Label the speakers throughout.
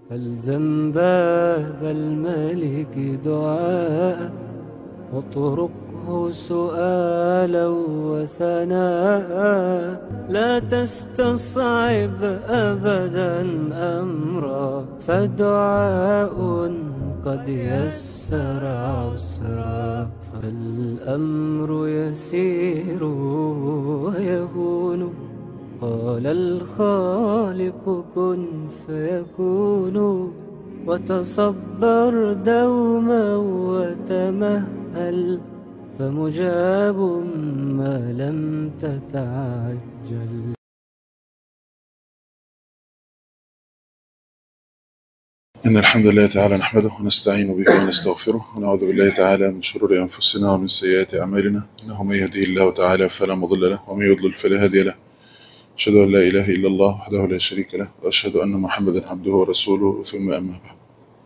Speaker 1: فالزم باب الملك دعاء واطرقه سؤالا وثناء لا تستصعب أبدا أمرا فدعاء قد يسر عسرا فالأمر يسير ويهون قال الخالق كن فيكون وتصبر دوما وتمهل فمجاب ما لم تتعجل
Speaker 2: إن الحمد لله تعالى نحمده ونستعين به ونستغفره ونعوذ بالله تعالى من شرور أنفسنا ومن سيئات أعمالنا إنه من يهديه الله تعالى فلا مضل له ومن يضلل فلا هادي له أشهد أن لا إله إلا الله وحده لا شريك له وأشهد أن محمدا عبده ورسوله ثم أما بعد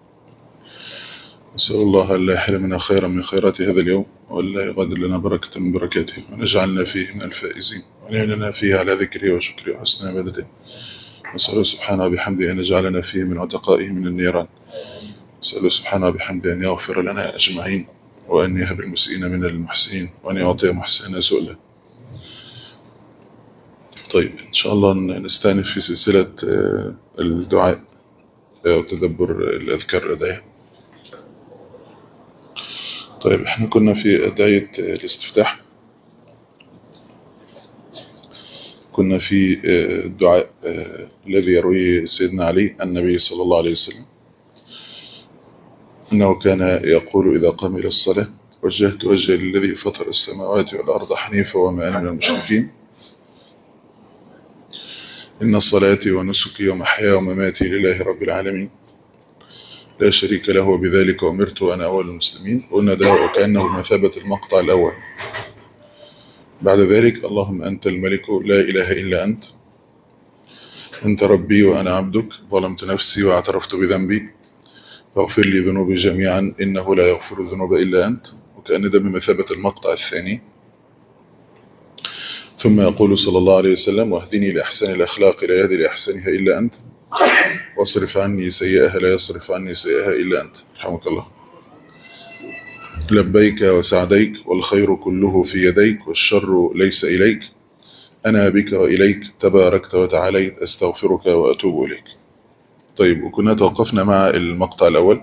Speaker 2: نسأل الله أن لا يحرمنا خيرا من خيرات هذا اليوم وألا يغادر لنا بركة من بركاته ونجعلنا فيه من الفائزين ونعلنا فيه على ذكره وشكره وحسن عبادته نسأله سبحانه بحمده أن يجعلنا فيه من عتقائه من النيران نسأله سبحانه بحمده أن يغفر لنا أجمعين وأن يهب المسيئين من المحسنين وأن يعطي محسنا سؤلا طيب إن شاء الله نستأنف في سلسلة الدعاء وتدبر الأذكار الأدعية طيب احنا كنا في أدعية الاستفتاح كنا في الدعاء الذي يرويه سيدنا علي النبي صلى الله عليه وسلم أنه كان يقول إذا قام إلى الصلاة وجهت وجهي للذي فطر السماوات والأرض حنيفا وما أنا من المشركين إن صلاتي ونسكي ومحيا ومماتي لله رب العالمين لا شريك له وبذلك أمرت وأنا أول المسلمين قلنا ده وكأنه مثابة المقطع الأول بعد ذلك اللهم أنت الملك لا إله إلا أنت أنت ربي وأنا عبدك ظلمت نفسي واعترفت بذنبي فاغفر لي ذنوبي جميعا إنه لا يغفر الذنوب إلا أنت وكأن ده بمثابة المقطع الثاني ثم يقول صلى الله عليه وسلم واهدني لأحسن الأخلاق لا يهدي لأحسنها إلا أنت واصرف عني سيئها لا يصرف عني سيئها إلا أنت رحمك الله لبيك وسعديك والخير كله في يديك والشر ليس إليك أنا بك وإليك تباركت وتعاليت أستغفرك وأتوب إليك طيب وكنا توقفنا مع المقطع الأول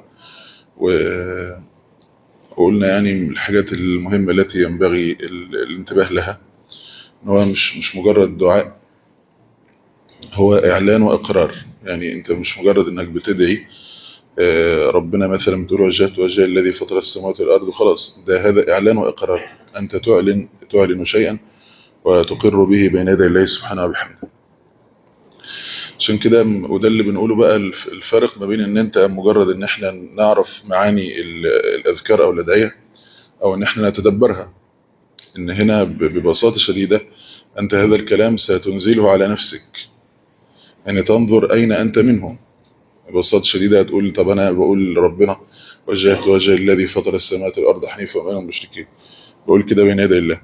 Speaker 2: وقلنا يعني من الحاجات المهمة التي ينبغي الانتباه لها هو مش مش مجرد دعاء هو إعلان وإقرار يعني أنت مش مجرد أنك بتدعي ربنا مثلا بتقول وجهت وجه الذي فطر السماوات والأرض وخلاص ده هذا إعلان وإقرار أنت تعلن تعلن شيئا وتقر به بين يدي الله سبحانه وبحمده عشان كده وده اللي بنقوله بقى الفرق ما بين ان انت مجرد ان احنا نعرف معاني الاذكار او الادعيه او ان احنا نتدبرها ان هنا ببساطه شديده انت هذا الكلام ستنزله على نفسك يعني تنظر اين انت منه ببساطه شديده هتقول طب انا بقول لربنا وجهت وجه الذي فطر السماوات والارض حنيفا وما انا المشركين بقول كده بين يدي الله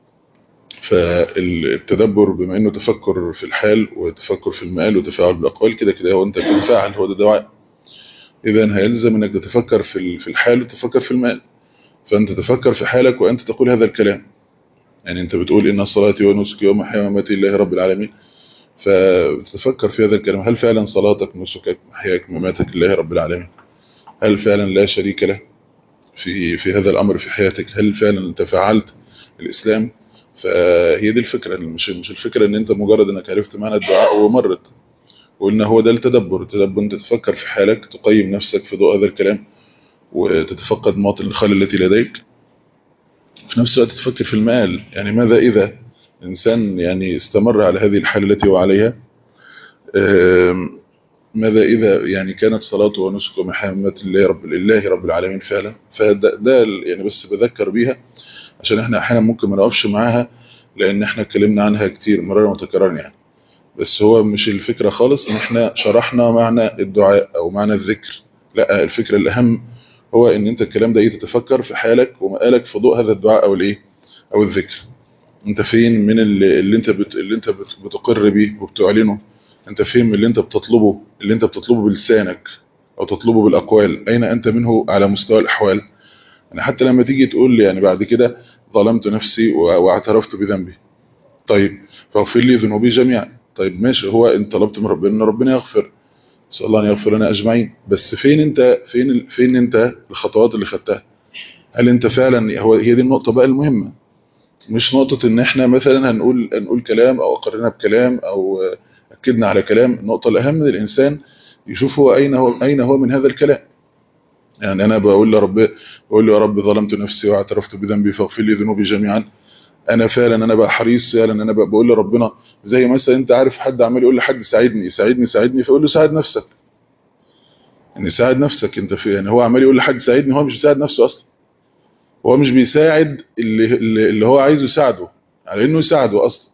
Speaker 2: فالتدبر بما انه تفكر في الحال وتفكر في المآل وتفاعل بالاقوال كده كده هو انت بتتفاعل هو ده دعاء اذا هيلزم انك تتفكر في في الحال وتفكر في المآل فانت تفكر في حالك وانت تقول هذا الكلام يعني انت بتقول ان صلاتي ونسكي ومحياي ومماتي لله رب العالمين فتفكر في هذا الكلام هل فعلا صلاتك نسكك محياك مماتك لله رب العالمين هل فعلا لا شريك له في في هذا الامر في حياتك هل فعلا تفاعلت الاسلام فهي دي الفكرة مش مش الفكرة ان انت مجرد انك عرفت معنى الدعاء ومرت وان هو ده التدبر التدبر انت تفكر في حالك تقيم نفسك في ضوء هذا الكلام وتتفقد مواطن الخلل التي لديك في نفس الوقت تفكر في المآل يعني ماذا اذا الانسان يعني استمر على هذه الحالة التي هو عليها ماذا اذا يعني كانت صلاته ونسكه محمد الله رب الله رب العالمين فعلا فده ده يعني بس بذكر بيها عشان احنا احيانا ممكن ما نقفش معاها لان احنا اتكلمنا عنها كتير مرارا وتكرارا يعني بس هو مش الفكرة خالص ان احنا شرحنا معنى الدعاء او معنى الذكر لا الفكرة الاهم هو ان انت الكلام ده ايه تتفكر في حالك ومقالك في ضوء هذا الدعاء او الايه او الذكر انت فين من اللي, اللي انت بت... اللي انت بت... بتقر بيه وبتعلنه انت فين من اللي انت بتطلبه اللي انت بتطلبه بلسانك او تطلبه بالاقوال اين انت منه على مستوى الاحوال يعني حتى لما تيجي تقول لي يعني بعد كده ظلمت نفسي واعترفت بذنبي طيب فاغفر لي ذنوبي جميعا طيب ماشي هو انت طلبت من ربنا ان ربنا يغفر نسال الله ان يغفر لنا اجمعين بس فين انت فين فين انت الخطوات اللي خدتها هل انت فعلا هو هي دي النقطه بقى المهمه مش نقطه ان احنا مثلا هنقول هنقول كلام او اقرنا بكلام او اكدنا على كلام النقطه الاهم من الانسان يشوف هو اين هو اين هو من هذا الكلام يعني انا بقول لرب بقول له يا رب ظلمت نفسي واعترفت بذنبي فاغفر لي ذنوبي جميعا انا فعلا انا بقى حريص فعلا انا بقى بقول لربنا زي مثلا انت عارف حد عمال يقول لحد ساعدني ساعدني ساعدني فيقول له ساعد نفسك يعني ساعد نفسك انت في يعني هو عمال يقول لحد ساعدني هو مش بيساعد نفسه اصلا هو مش بيساعد اللي اللي هو عايزه يساعده على انه يساعده اصلا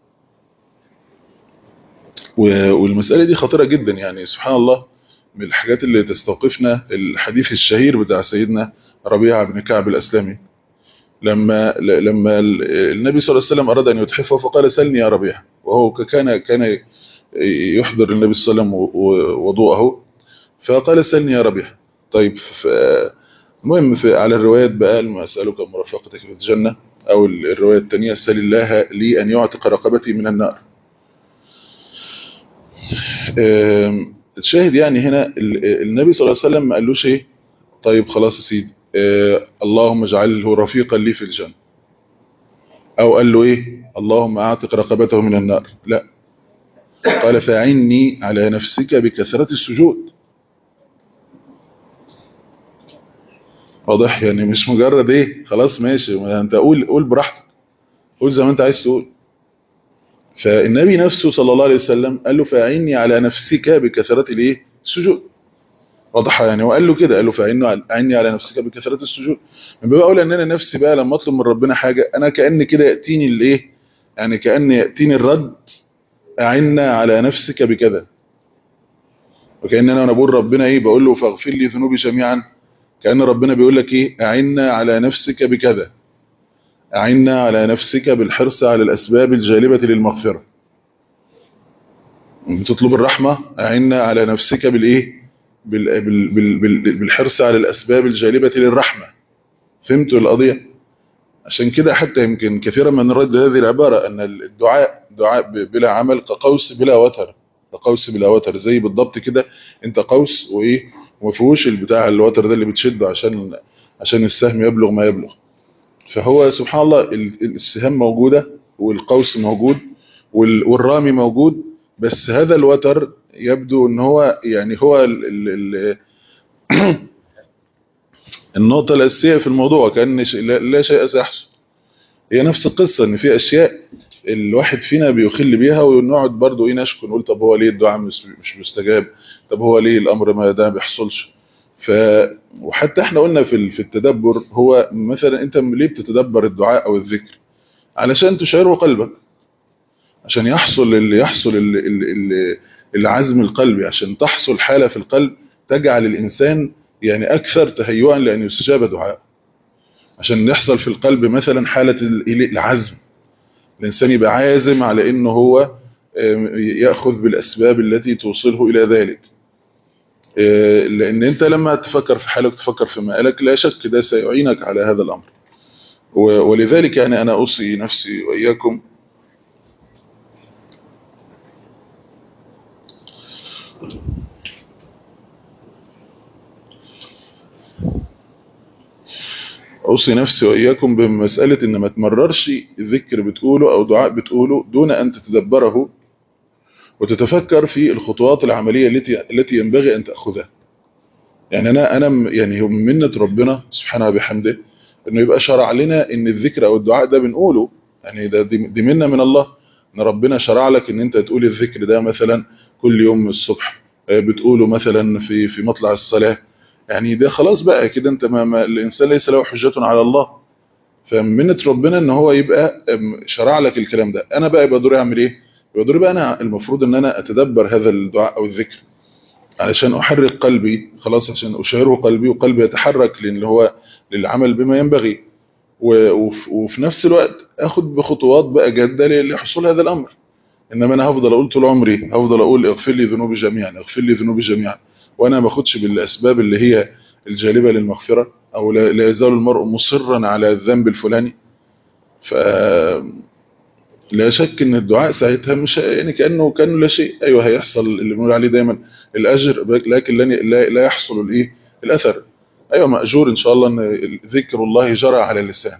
Speaker 2: والمساله دي خطيره جدا يعني سبحان الله من الحاجات اللي تستوقفنا الحديث الشهير بتاع سيدنا ربيعه بن كعب الاسلمي لما لما النبي صلى الله عليه وسلم اراد ان يتحفه فقال سلني يا ربيعه وهو كان كان يحضر النبي صلى الله عليه وسلم وضوءه فقال سلني يا ربيعه طيب المهم على الروايات بقى ما اسالك مرافقتك في الجنه او الروايه الثانيه سل الله لي ان يعتق رقبتي من النار الشاهد يعني هنا النبي صلى الله عليه وسلم ما قالوش ايه طيب خلاص يا سيدي آه اللهم اجعله رفيقا لي في الجنة او قال له ايه اللهم اعتق رقبته من النار لا قال فعني على نفسك بكثرة السجود واضح يعني مش مجرد ايه خلاص ماشي انت قول قول براحتك قول زي ما انت عايز تقول فالنبي نفسه صلى الله عليه وسلم قال له فاعني على نفسك بكثرة الايه السجود واضح يعني وقال له كده قال له فاعني على نفسك بكثرة السجود من باب اقول ان انا نفسي بقى لما اطلب من ربنا حاجة انا كأن كده يأتيني الايه يعني كأن يأتيني الرد اعنا على نفسك بكذا وكأن انا بقول ربنا ايه بقول له فاغفر لي ذنوبي جميعا كأن ربنا بيقول لك ايه اعنا على نفسك بكذا اعنا على نفسك بالحرص على الاسباب الجالبة للمغفرة بتطلب الرحمة اعنا على نفسك بالايه بال بال بال بالحرص على الاسباب الجالبة للرحمة فهمتوا القضية عشان كده حتى يمكن كثيرا من نرد هذه العبارة ان الدعاء دعاء بلا عمل كقوس بلا وتر كقوس بلا وتر زي بالضبط كده انت قوس وايه وما فيهوش البتاع الوتر ده اللي بتشده عشان عشان السهم يبلغ ما يبلغ فهو سبحان الله السهام موجودة والقوس موجود والرامي موجود بس هذا الوتر يبدو ان هو يعني هو ال ال ال النقطة الأساسية في الموضوع كأن لا شيء سيحصل هي نفس القصة ان في اشياء الواحد فينا بيخل بيها ونقعد برضه ايه نشكو نقول طب هو ليه الدعاء مش مش مستجاب طب هو ليه الامر ما ده بيحصلش ف وحتى احنا قلنا في في التدبر هو مثلا انت ليه بتتدبر الدعاء او الذكر علشان تشعره قلبك عشان يحصل اللي يحصل اللي اللي العزم القلبي عشان تحصل حالة في القلب تجعل الإنسان يعني أكثر تهيئا لأن يستجاب دعاء عشان يحصل في القلب مثلا حالة العزم الإنسان يبقى عازم على إنه هو يأخذ بالأسباب التي توصله إلى ذلك لأن أنت لما تفكر في حالك تفكر في مآلك لا شك ده سيعينك على هذا الأمر ولذلك يعني أنا أوصي نفسي وإياكم أوصي نفسي وإياكم بمسألة إن ما تمررش ذكر بتقوله أو دعاء بتقوله دون أن تتدبره وتتفكر في الخطوات العملية التي التي ينبغي أن تأخذها يعني أنا أنا يعني هو من منة ربنا سبحانه وبحمده إنه يبقى شرع لنا إن الذكر أو الدعاء ده بنقوله يعني ده دي, دي منة من الله إن ربنا شرع لك إن أنت تقول الذكر ده مثلا كل يوم الصبح بتقوله مثلا في في مطلع الصلاة يعني ده خلاص بقى كده انت ما, ما الانسان ليس له حجة على الله فمنة ربنا ان هو يبقى شرع لك الكلام ده انا بقى يبقى دوري اعمل ايه يبقى دوري بقى انا المفروض ان انا اتدبر هذا الدعاء او الذكر علشان احرك قلبي خلاص عشان اشعره قلبي وقلبي يتحرك لان هو للعمل بما ينبغي وفي نفس الوقت اخد بخطوات بقى جادة لحصول هذا الامر انما انا هفضل اقول طول عمري هفضل اقول اغفر لي ذنوبي جميعا اغفر لي ذنوبي جميعا وانا ما باخدش بالاسباب اللي هي الجالبه للمغفره او لا لا يزال المرء مصرا على الذنب الفلاني ف لا شك ان الدعاء ساعتها مش يعني كانه كانه لا شيء ايوه هيحصل اللي بنقول عليه دايما الاجر لكن لن لا, لا يحصل الايه الاثر ايوه ماجور ان شاء الله ان ذكر الله جرى على لسانك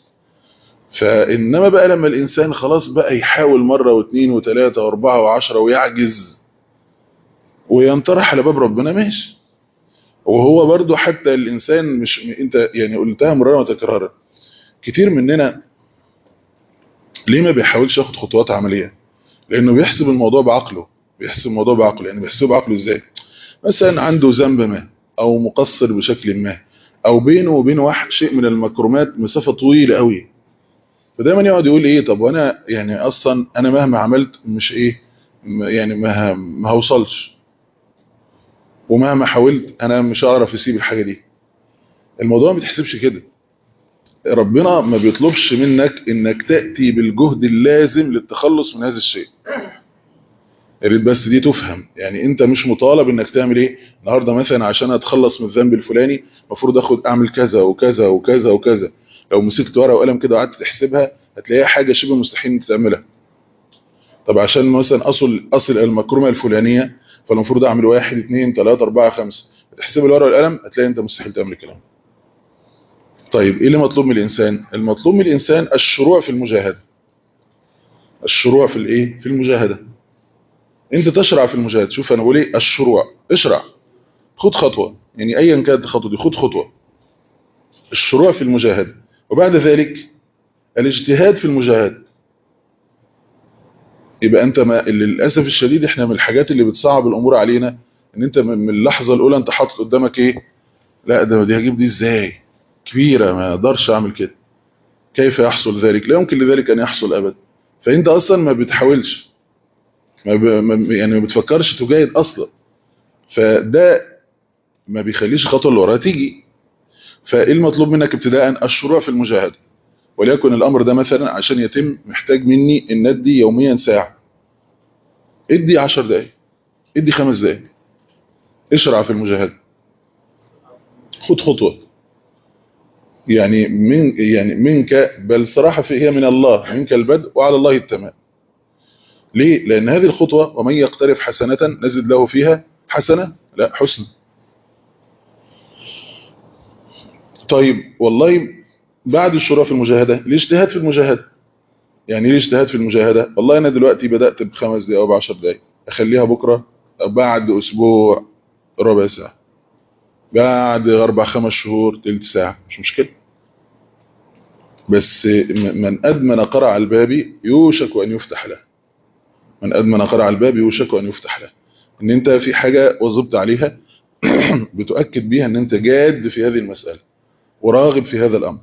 Speaker 2: فانما بقى لما الانسان خلاص بقى يحاول مره واثنين وثلاثه واربعه وعشره ويعجز وينطرح على باب ربنا ماشي وهو برضو حتى الانسان مش انت يعني قلتها مرارا وتكرارا كتير مننا ليه ما بيحاولش ياخد خطوات عمليه لانه بيحسب الموضوع بعقله بيحسب الموضوع بعقله يعني بيحسبه بعقله ازاي مثلا عنده ذنب ما او مقصر بشكل ما او بينه وبين واحد شيء من المكرمات مسافه طويله قوي فدايما يقعد يقول ايه طب وانا يعني اصلا انا مهما عملت مش ايه يعني ما ما هوصلش ومهما حاولت انا مش هعرف اسيب الحاجه دي الموضوع ما بتحسبش كده ربنا ما بيطلبش منك انك تأتي بالجهد اللازم للتخلص من هذا الشيء يا ريت بس دي تفهم يعني انت مش مطالب انك تعمل ايه النهارده مثلا عشان اتخلص من الذنب الفلاني المفروض اخد اعمل كذا وكذا وكذا وكذا لو مسكت ورقه وقلم كده وقعدت تحسبها هتلاقيها حاجه شبه مستحيل انك تعملها طب عشان مثلا اصل اصل المكرمه الفلانيه فالمفروض اعمل واحد اثنين ثلاثة اربعة خمسة تحسب الورقه والقلم هتلاقي انت مستحيل تعمل الكلام طيب ايه اللي مطلوب من الانسان المطلوب من الانسان الشروع في المجاهده الشروع في الايه في المجاهده انت تشرع في المجاهده شوف انا بقول ايه الشروع اشرع خد خطوه يعني ايا كانت الخطوه دي خد خطوه الشروع في المجاهده وبعد ذلك الاجتهاد في المجاهده يبقى انت ما للاسف الشديد احنا من الحاجات اللي بتصعب الامور علينا ان انت من اللحظه الاولى انت حاطط قدامك ايه لا ده دي هجيب دي ازاي كبيره ما اقدرش اعمل كده كيف يحصل ذلك لا يمكن لذلك ان يحصل ابدا فانت اصلا ما بتحاولش ما ب... ما يعني ما بتفكرش تجاهد اصلا فده ما بيخليش الخطوه اللي وراها تيجي فايه المطلوب منك ابتداء الشروع في المجاهده وليكن الامر ده مثلا عشان يتم محتاج مني ان ادي يوميا ساعه ادي 10 دقائق ادي خمس دقائق اشرع في المجاهده خد خطوه يعني من يعني منك بل صراحه هي من الله منك البدء وعلى الله التمام ليه لان هذه الخطوه ومن يقترف حسنه نزد له فيها حسنه لا حسن طيب والله بعد الشروع في المجاهده الاجتهاد في المجاهده يعني ايه الاجتهاد في المجاهده والله انا دلوقتي بدات بخمس دقائق او ب 10 دقائق اخليها بكره بعد اسبوع ربع ساعه بعد اربع خمس شهور تلت ساعه مش مشكله بس من ادمن قرع الباب يوشك ان يفتح له من ادمن قرع الباب يوشك ان يفتح له ان انت في حاجه وظبت عليها بتؤكد بيها ان انت جاد في هذه المساله وراغب في هذا الامر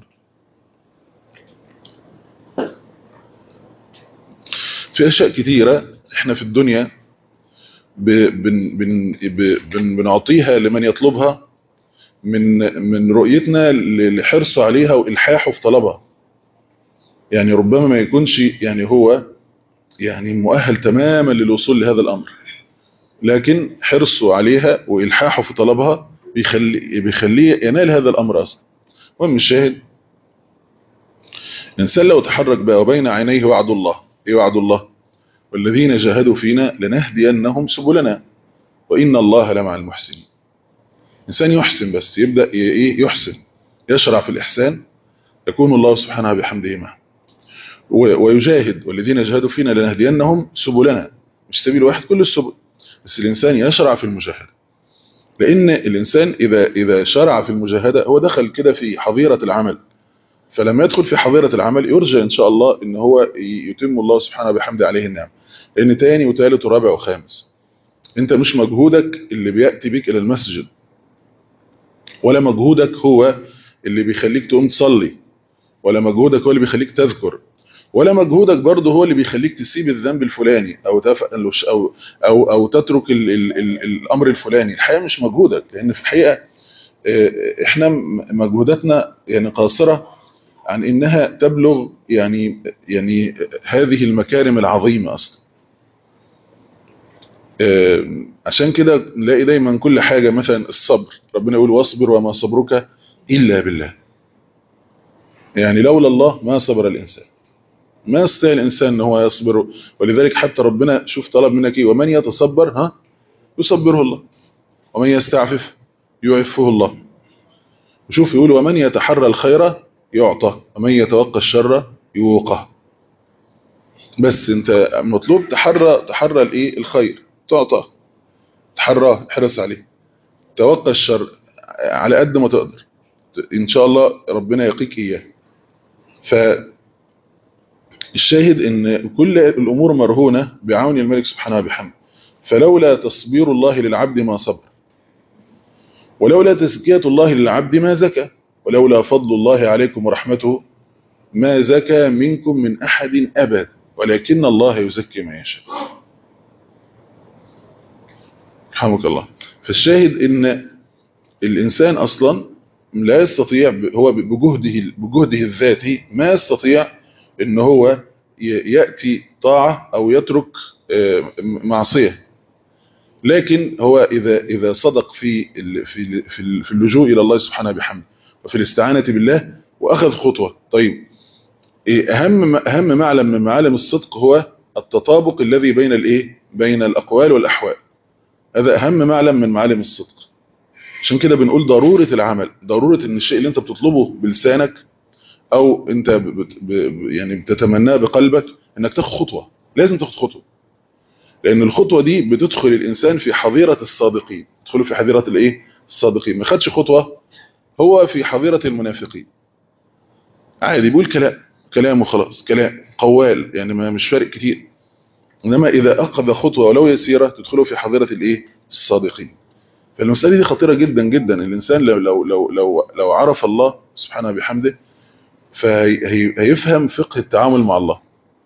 Speaker 2: في اشياء كتيره احنا في الدنيا بن بن بن بنعطيها لمن يطلبها من من رؤيتنا لحرصه عليها والحاحه في طلبها يعني ربما ما يكونش يعني هو يعني مؤهل تماما للوصول لهذا الامر لكن حرصه عليها والحاحه في طلبها بيخلي بيخليه ينال هذا الامر اصلا المهم الشاهد الانسان لو تحرك بقى وبين عينيه وعد الله ايه وعد الله والذين جاهدوا فينا لنهدينهم سبلنا وان الله لمع المحسنين انسان يحسن بس يبدا ايه يحسن يشرع في الاحسان يكون الله سبحانه بحمده معه ويجاهد والذين جاهدوا فينا لنهدينهم سبلنا مش سبيل واحد كل السبل بس الانسان يشرع في المجاهده لان الانسان اذا اذا شرع في المجاهده هو دخل كده في حظيره العمل فلما يدخل في حظيره العمل يرجى ان شاء الله ان هو يتم الله سبحانه بحمده عليه النعم لان تاني وثالث ورابع وخامس انت مش مجهودك اللي بياتي بك الى المسجد ولا مجهودك هو اللي بيخليك تقوم تصلي ولا مجهودك هو اللي بيخليك تذكر ولا مجهودك برضه هو اللي بيخليك تسيب الذنب الفلاني او تفعل او او او تترك ال ال ال الامر الفلاني الحقيقه مش مجهودك لان في الحقيقه احنا مجهوداتنا يعني قاصره عن انها تبلغ يعني يعني هذه المكارم العظيمه اصلا عشان كده نلاقي دايما كل حاجة مثلا الصبر ربنا يقول واصبر وما صبرك إلا بالله يعني لولا الله ما صبر الإنسان ما يستطيع الإنسان أنه هو يصبر ولذلك حتى ربنا شوف طلب منك إيه ومن يتصبر ها يصبره الله ومن يستعفف يعفه الله وشوف يقول ومن يتحرى الخير يعطى ومن يتوقى الشر يوقى بس انت مطلوب تحرى تحرى الايه الخير تعطى تحراه احرص عليه توقى الشر على قد ما تقدر ان شاء الله ربنا يقيك اياه فالشاهد ان كل الامور مرهونة بعون الملك سبحانه وبحمده فلولا تصبير الله للعبد ما صبر ولولا تزكية الله للعبد ما زكى ولولا فضل الله عليكم ورحمته ما زكى منكم من أحد أبدا ولكن الله يزكي ما يشاء رحمك الله فالشاهد ان الإنسان أصلا لا يستطيع هو بجهده, بجهده الذاتي ما يستطيع ان هو يأتي طاعة أو يترك معصية لكن هو إذا إذا صدق في في في اللجوء إلى الله سبحانه بحمده وفي الاستعانة بالله وأخذ خطوة طيب أهم أهم معلم من معالم الصدق هو التطابق الذي بين الإيه بين الأقوال والأحوال هذا أهم معلم من معالم الصدق عشان كده بنقول ضرورة العمل ضرورة ان الشيء اللي انت بتطلبه بلسانك او انت بت ب يعني بتتمناه بقلبك انك تاخد خطوة لازم تاخد خطوة لان الخطوة دي بتدخل الانسان في حظيرة الصادقين تدخله في حظيرة الايه الصادقين ما خدش خطوة هو في حظيرة المنافقين عادي بيقول كلام كلام وخلاص كلام قوال يعني ما مش فارق كتير انما اذا اخذ خطوة ولو يسيرة تدخله في حظيرة الايه الصادقين فالمسألة دي خطيرة جدا جدا الإنسان لو, لو, لو, لو, لو عرف الله سبحانه بحمده فهيفهم فقه التعامل مع الله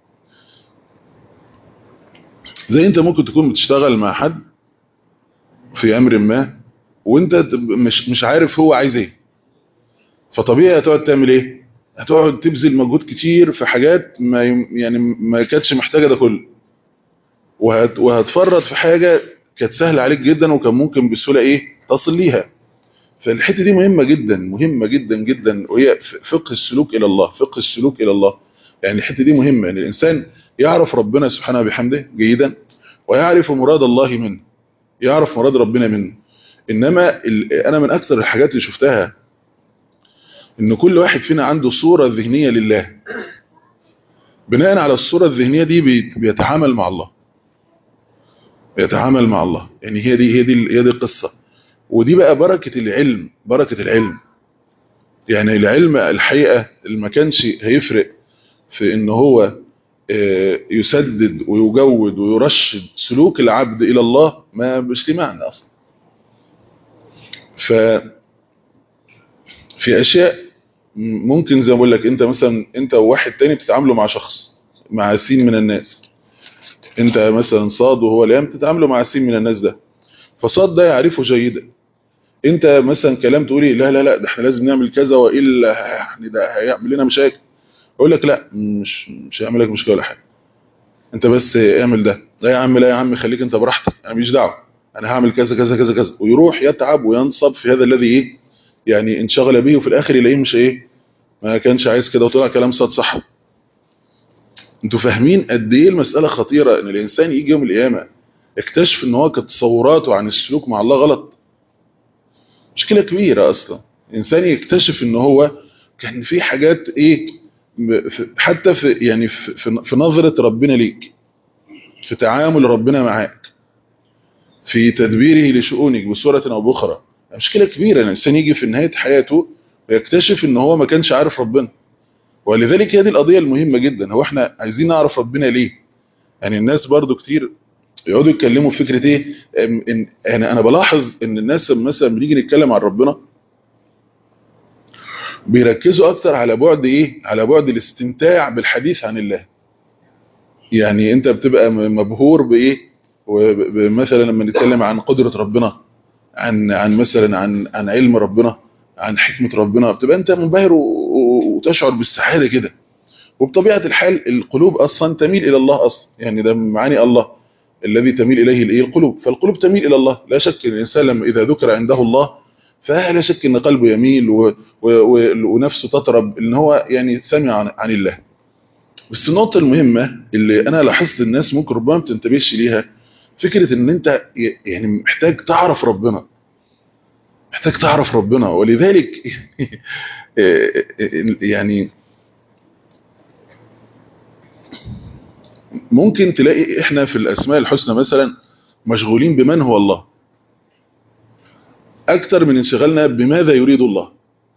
Speaker 2: زي انت ممكن تكون بتشتغل مع حد في امر ما وانت مش, مش عارف هو عايز ايه فطبيعي هتقعد تعمل ايه هتقعد تبذل مجهود كتير في حاجات ما يعني ما كانتش محتاجة ده كله وهت وهتفرط في حاجة كانت سهلة عليك جدا وكان ممكن بسهولة ايه تصل ليها فالحتة دي مهمة جدا مهمة جدا جدا وهي فقه السلوك الى الله فقه السلوك الى الله يعني الحتة دي مهمة ان الانسان يعرف ربنا سبحانه بحمده جيدا ويعرف مراد الله منه يعرف مراد ربنا منه انما انا من اكثر الحاجات اللي شفتها ان كل واحد فينا عنده صورة ذهنية لله بناء على الصورة الذهنية دي بيتعامل مع الله يتعامل مع الله يعني هي دي هي دي هي دي القصه ودي بقى بركه العلم بركه العلم يعني العلم الحقيقه اللي ما كانش هيفرق في ان هو يسدد ويجود ويرشد سلوك العبد الى الله ما مش ليه معنى اصلا ف في اشياء ممكن زي ما بقول لك انت مثلا انت وواحد تاني بتتعاملوا مع شخص مع سين من الناس انت مثلا صاد وهو لام تتعاملوا مع سين من الناس ده فصاد ده يعرفه جيدا انت مثلا كلام تقولي لا لا لا ده احنا لازم نعمل كذا والا يعني ده هيعمل لنا مشاكل اقول لك لا مش مش هيعمل لك مشكله ولا حاجه انت بس اعمل ده لا يا عم لا يا عم خليك انت براحتك انا ماليش دعوه انا هعمل كذا كذا كذا كذا ويروح يتعب وينصب في هذا الذي ايه يعني انشغل به وفي الاخر يلاقيه مش ايه ما كانش عايز كده وطلع كلام صاد صح انتوا فاهمين قد ايه المسألة خطيرة ان الانسان يجي يوم القيامة يكتشف ان هو كانت تصوراته عن السلوك مع الله غلط مشكلة كبيرة اصلا الانسان يكتشف ان هو كان في حاجات ايه حتى في يعني في, في نظرة ربنا ليك في تعامل ربنا معاك في تدبيره لشؤونك بصورة او باخرى مشكلة كبيرة ان الانسان يجي في نهاية حياته ويكتشف ان هو ما كانش عارف ربنا ولذلك هذه القضية المهمة جدا هو احنا عايزين نعرف ربنا ليه يعني الناس برضو كتير يقعدوا يتكلموا في فكرة ايه إن يعني انا بلاحظ ان الناس مثلا بنيجي نتكلم عن ربنا بيركزوا اكتر على بعد ايه على بعد الاستمتاع بالحديث عن الله يعني انت بتبقى مبهور بايه مثلا لما نتكلم عن قدرة ربنا عن عن مثلا عن عن علم ربنا عن حكمة ربنا بتبقى انت منبهر وتشعر بالسعادة كده وبطبيعة الحال القلوب اصلا تميل الى الله اصلا يعني ده معاني الله الذي تميل إليه الإيه القلوب فالقلوب تميل إلى الله لا شك أن الإنسان لما إذا ذكر عنده الله فلا شك أن قلبه يميل و و و ونفسه تطرب أن هو يعني سمع عن, عن الله بس النقطة المهمة اللي أنا لاحظت الناس ممكن ربما ما تنتبهش ليها فكرة أن أنت يعني محتاج تعرف ربنا محتاج تعرف ربنا ولذلك يعني ممكن تلاقي احنا في الاسماء الحسنى مثلا مشغولين بمن هو الله اكتر من انشغالنا بماذا يريد الله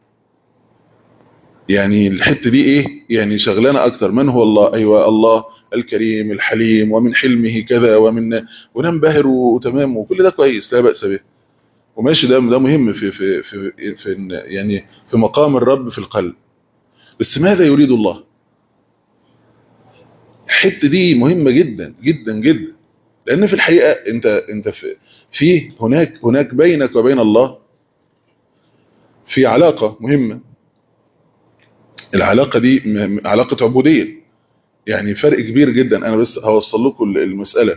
Speaker 2: يعني الحته دي ايه يعني شغلنا اكتر من هو الله ايوه الله الكريم الحليم ومن حلمه كذا ومن وننبهر وتمام وكل ده كويس لا باس به وماشي ده ده مهم في في في, في يعني في مقام الرب في القلب بس ماذا يريد الله الحته دي مهمه جدا جدا جدا لان في الحقيقه انت انت في, في هناك هناك بينك وبين الله في علاقه مهمه العلاقه دي علاقه عبوديه يعني فرق كبير جدا انا بس هوصل لكم المساله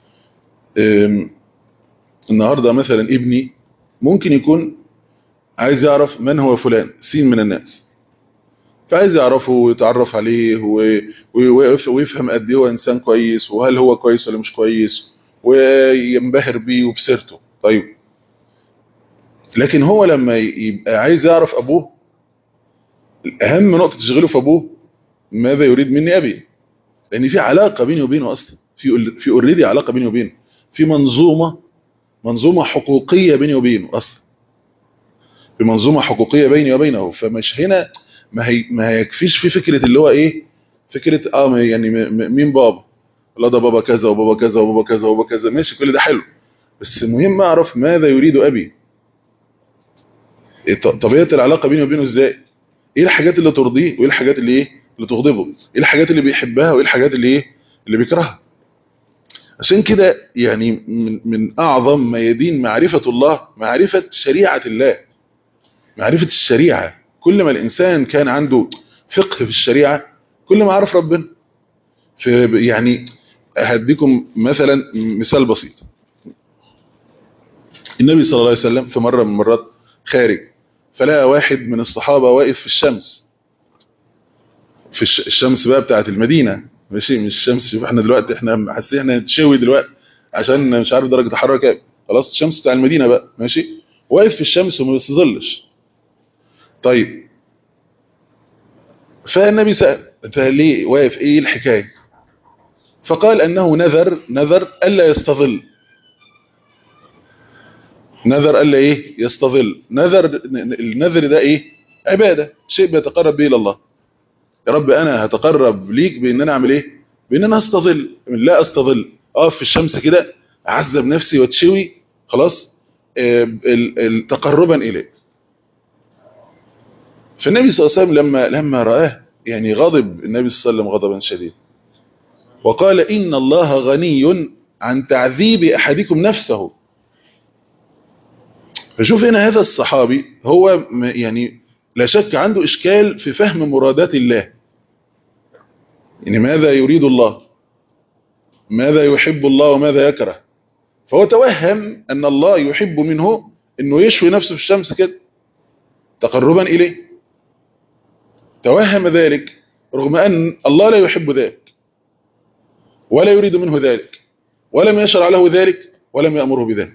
Speaker 2: النهارده مثلا ابني ممكن يكون عايز يعرف من هو فلان سين من الناس فعايز يعرفه ويتعرف عليه ويفهم قد ايه هو انسان كويس وهل هو كويس ولا مش كويس وينبهر بيه وبسيرته طيب لكن هو لما يبقى عايز يعرف ابوه اهم نقطه تشغله في ابوه ماذا يريد مني ابي لان في علاقه بيني وبينه اصلا في في اوريدي علاقه بيني وبينه في منظومه منظومه حقوقيه بيني وبينه اصلا في منظومه حقوقيه بيني وبينه فمش هنا ما هي ما هيكفيش في فكره اللي هو ايه فكره اه يعني مين بابا لا ده بابا كذا وبابا كذا وبابا كذا وبابا كذا ماشي كل ده حلو بس المهم اعرف ماذا يريد ابي طبيعه العلاقه بيني وبينه ازاي ايه الحاجات اللي ترضيه وايه الحاجات اللي ايه اللي تغضبه ايه الحاجات اللي بيحبها وايه الحاجات اللي ايه اللي بيكرهها عشان كده يعني من, من اعظم ما يدين معرفه الله معرفه شريعه الله معرفه الشريعه كل ما الإنسان كان عنده فقه في الشريعة كل ما عرف ربنا في يعني هديكم مثلا مثال بسيط النبي صلى الله عليه وسلم في مرة من المرات خارج فلقى واحد من الصحابة واقف في الشمس في الشمس بقى بتاعت المدينة ماشي مش الشمس شوف احنا دلوقتي احنا حاسين احنا نتشوي دلوقتي عشان مش عارف درجة الحرارة كام خلاص الشمس بتاع المدينة بقى ماشي واقف في الشمس وما بيستظلش طيب فالنبي سأل فليه واقف ايه الحكاية فقال انه نذر نذر الا يستظل نذر الا ايه يستظل نذر النذر ده ايه عبادة شيء بيتقرب به الى الله يا رب انا هتقرب ليك بان انا اعمل ايه بان انا استظل لا استظل اقف في الشمس كده اعذب نفسي واتشوي خلاص تقربا اليك فالنبي صلى الله عليه وسلم لما لما رآه يعني غضب النبي صلى الله عليه وسلم غضبا شديدا وقال إن الله غني عن تعذيب أحدكم نفسه فشوف هنا هذا الصحابي هو يعني لا شك عنده إشكال في فهم مرادات الله يعني ماذا يريد الله ماذا يحب الله وماذا يكره فهو توهم أن الله يحب منه أنه يشوي نفسه في الشمس كده تقربا إليه توهم ذلك رغم أن الله لا يحب ذلك ولا يريد منه ذلك ولم يشرع له ذلك ولم يأمره بذلك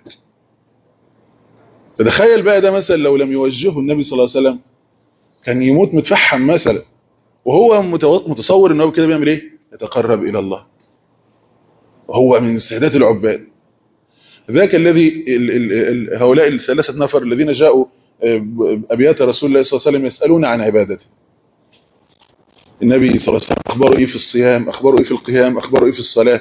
Speaker 2: فتخيل بقى ده مثلا لو لم يوجهه النبي صلى الله عليه وسلم كان يموت متفحم مثلا وهو متصور انه كده بيعمل ايه يتقرب الى الله وهو من سادات العباد ذاك الذي هؤلاء الثلاثه نفر الذين جاءوا ابيات رسول الله صلى الله عليه وسلم يسالون عن عبادته النبي صلى الله عليه وسلم اخبره ايه في الصيام اخبره ايه في القيام اخبره ايه في الصلاه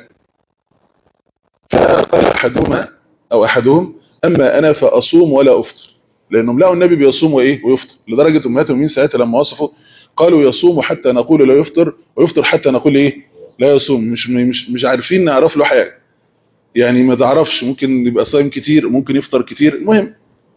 Speaker 2: فقال احدهما او احدهم اما انا فاصوم ولا افطر لانهم لقوا النبي بيصوم وايه ويفطر لدرجه امهاتهم من ساعتها لما وصفوا قالوا يصوم حتى نقول لا يفطر ويفطر حتى نقول ايه لا يصوم مش مش مش عارفين نعرف له حاجه يعني ما تعرفش ممكن يبقى صايم كتير ممكن يفطر كتير المهم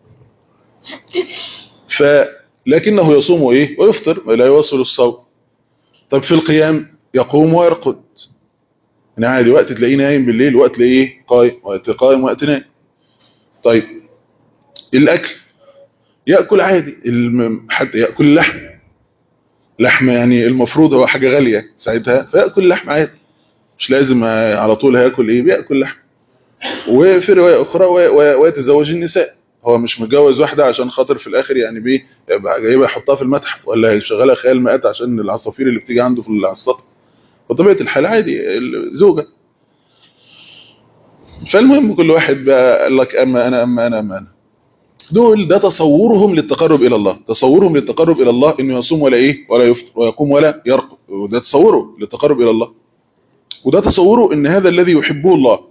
Speaker 2: فلكنه يصوم وايه ويفطر ولا يواصل الصوم طب في القيام يقوم ويرقد يعني عادي وقت تلاقيه نايم بالليل وقت تلاقيه قايم وقت قايم وقت نايم طيب الاكل ياكل عادي الم- حتى ياكل لحم لحم يعني المفروض هو حاجه غاليه ساعتها فياكل لحم عادي مش لازم آه، على طول هياكل ايه بياكل لحم وفي روايه اخرى و- و- ويتزوج النساء هو مش متجوز واحده عشان خاطر في الاخر يعني بيه يبقى جايبها يحطها في المتحف ولا هيشغلها خيال مآت عشان العصافير اللي بتيجي عنده في على السطح وطبيعه الحال عادي الزوجه فالمهم كل واحد بقى قال لك اما انا اما انا اما انا دول ده تصورهم للتقرب الى الله تصورهم للتقرب الى الله انه يصوم ولا ايه ولا يفطر ويقوم ولا يرقد وده تصوره للتقرب الى الله وده تصوره ان هذا الذي يحبه الله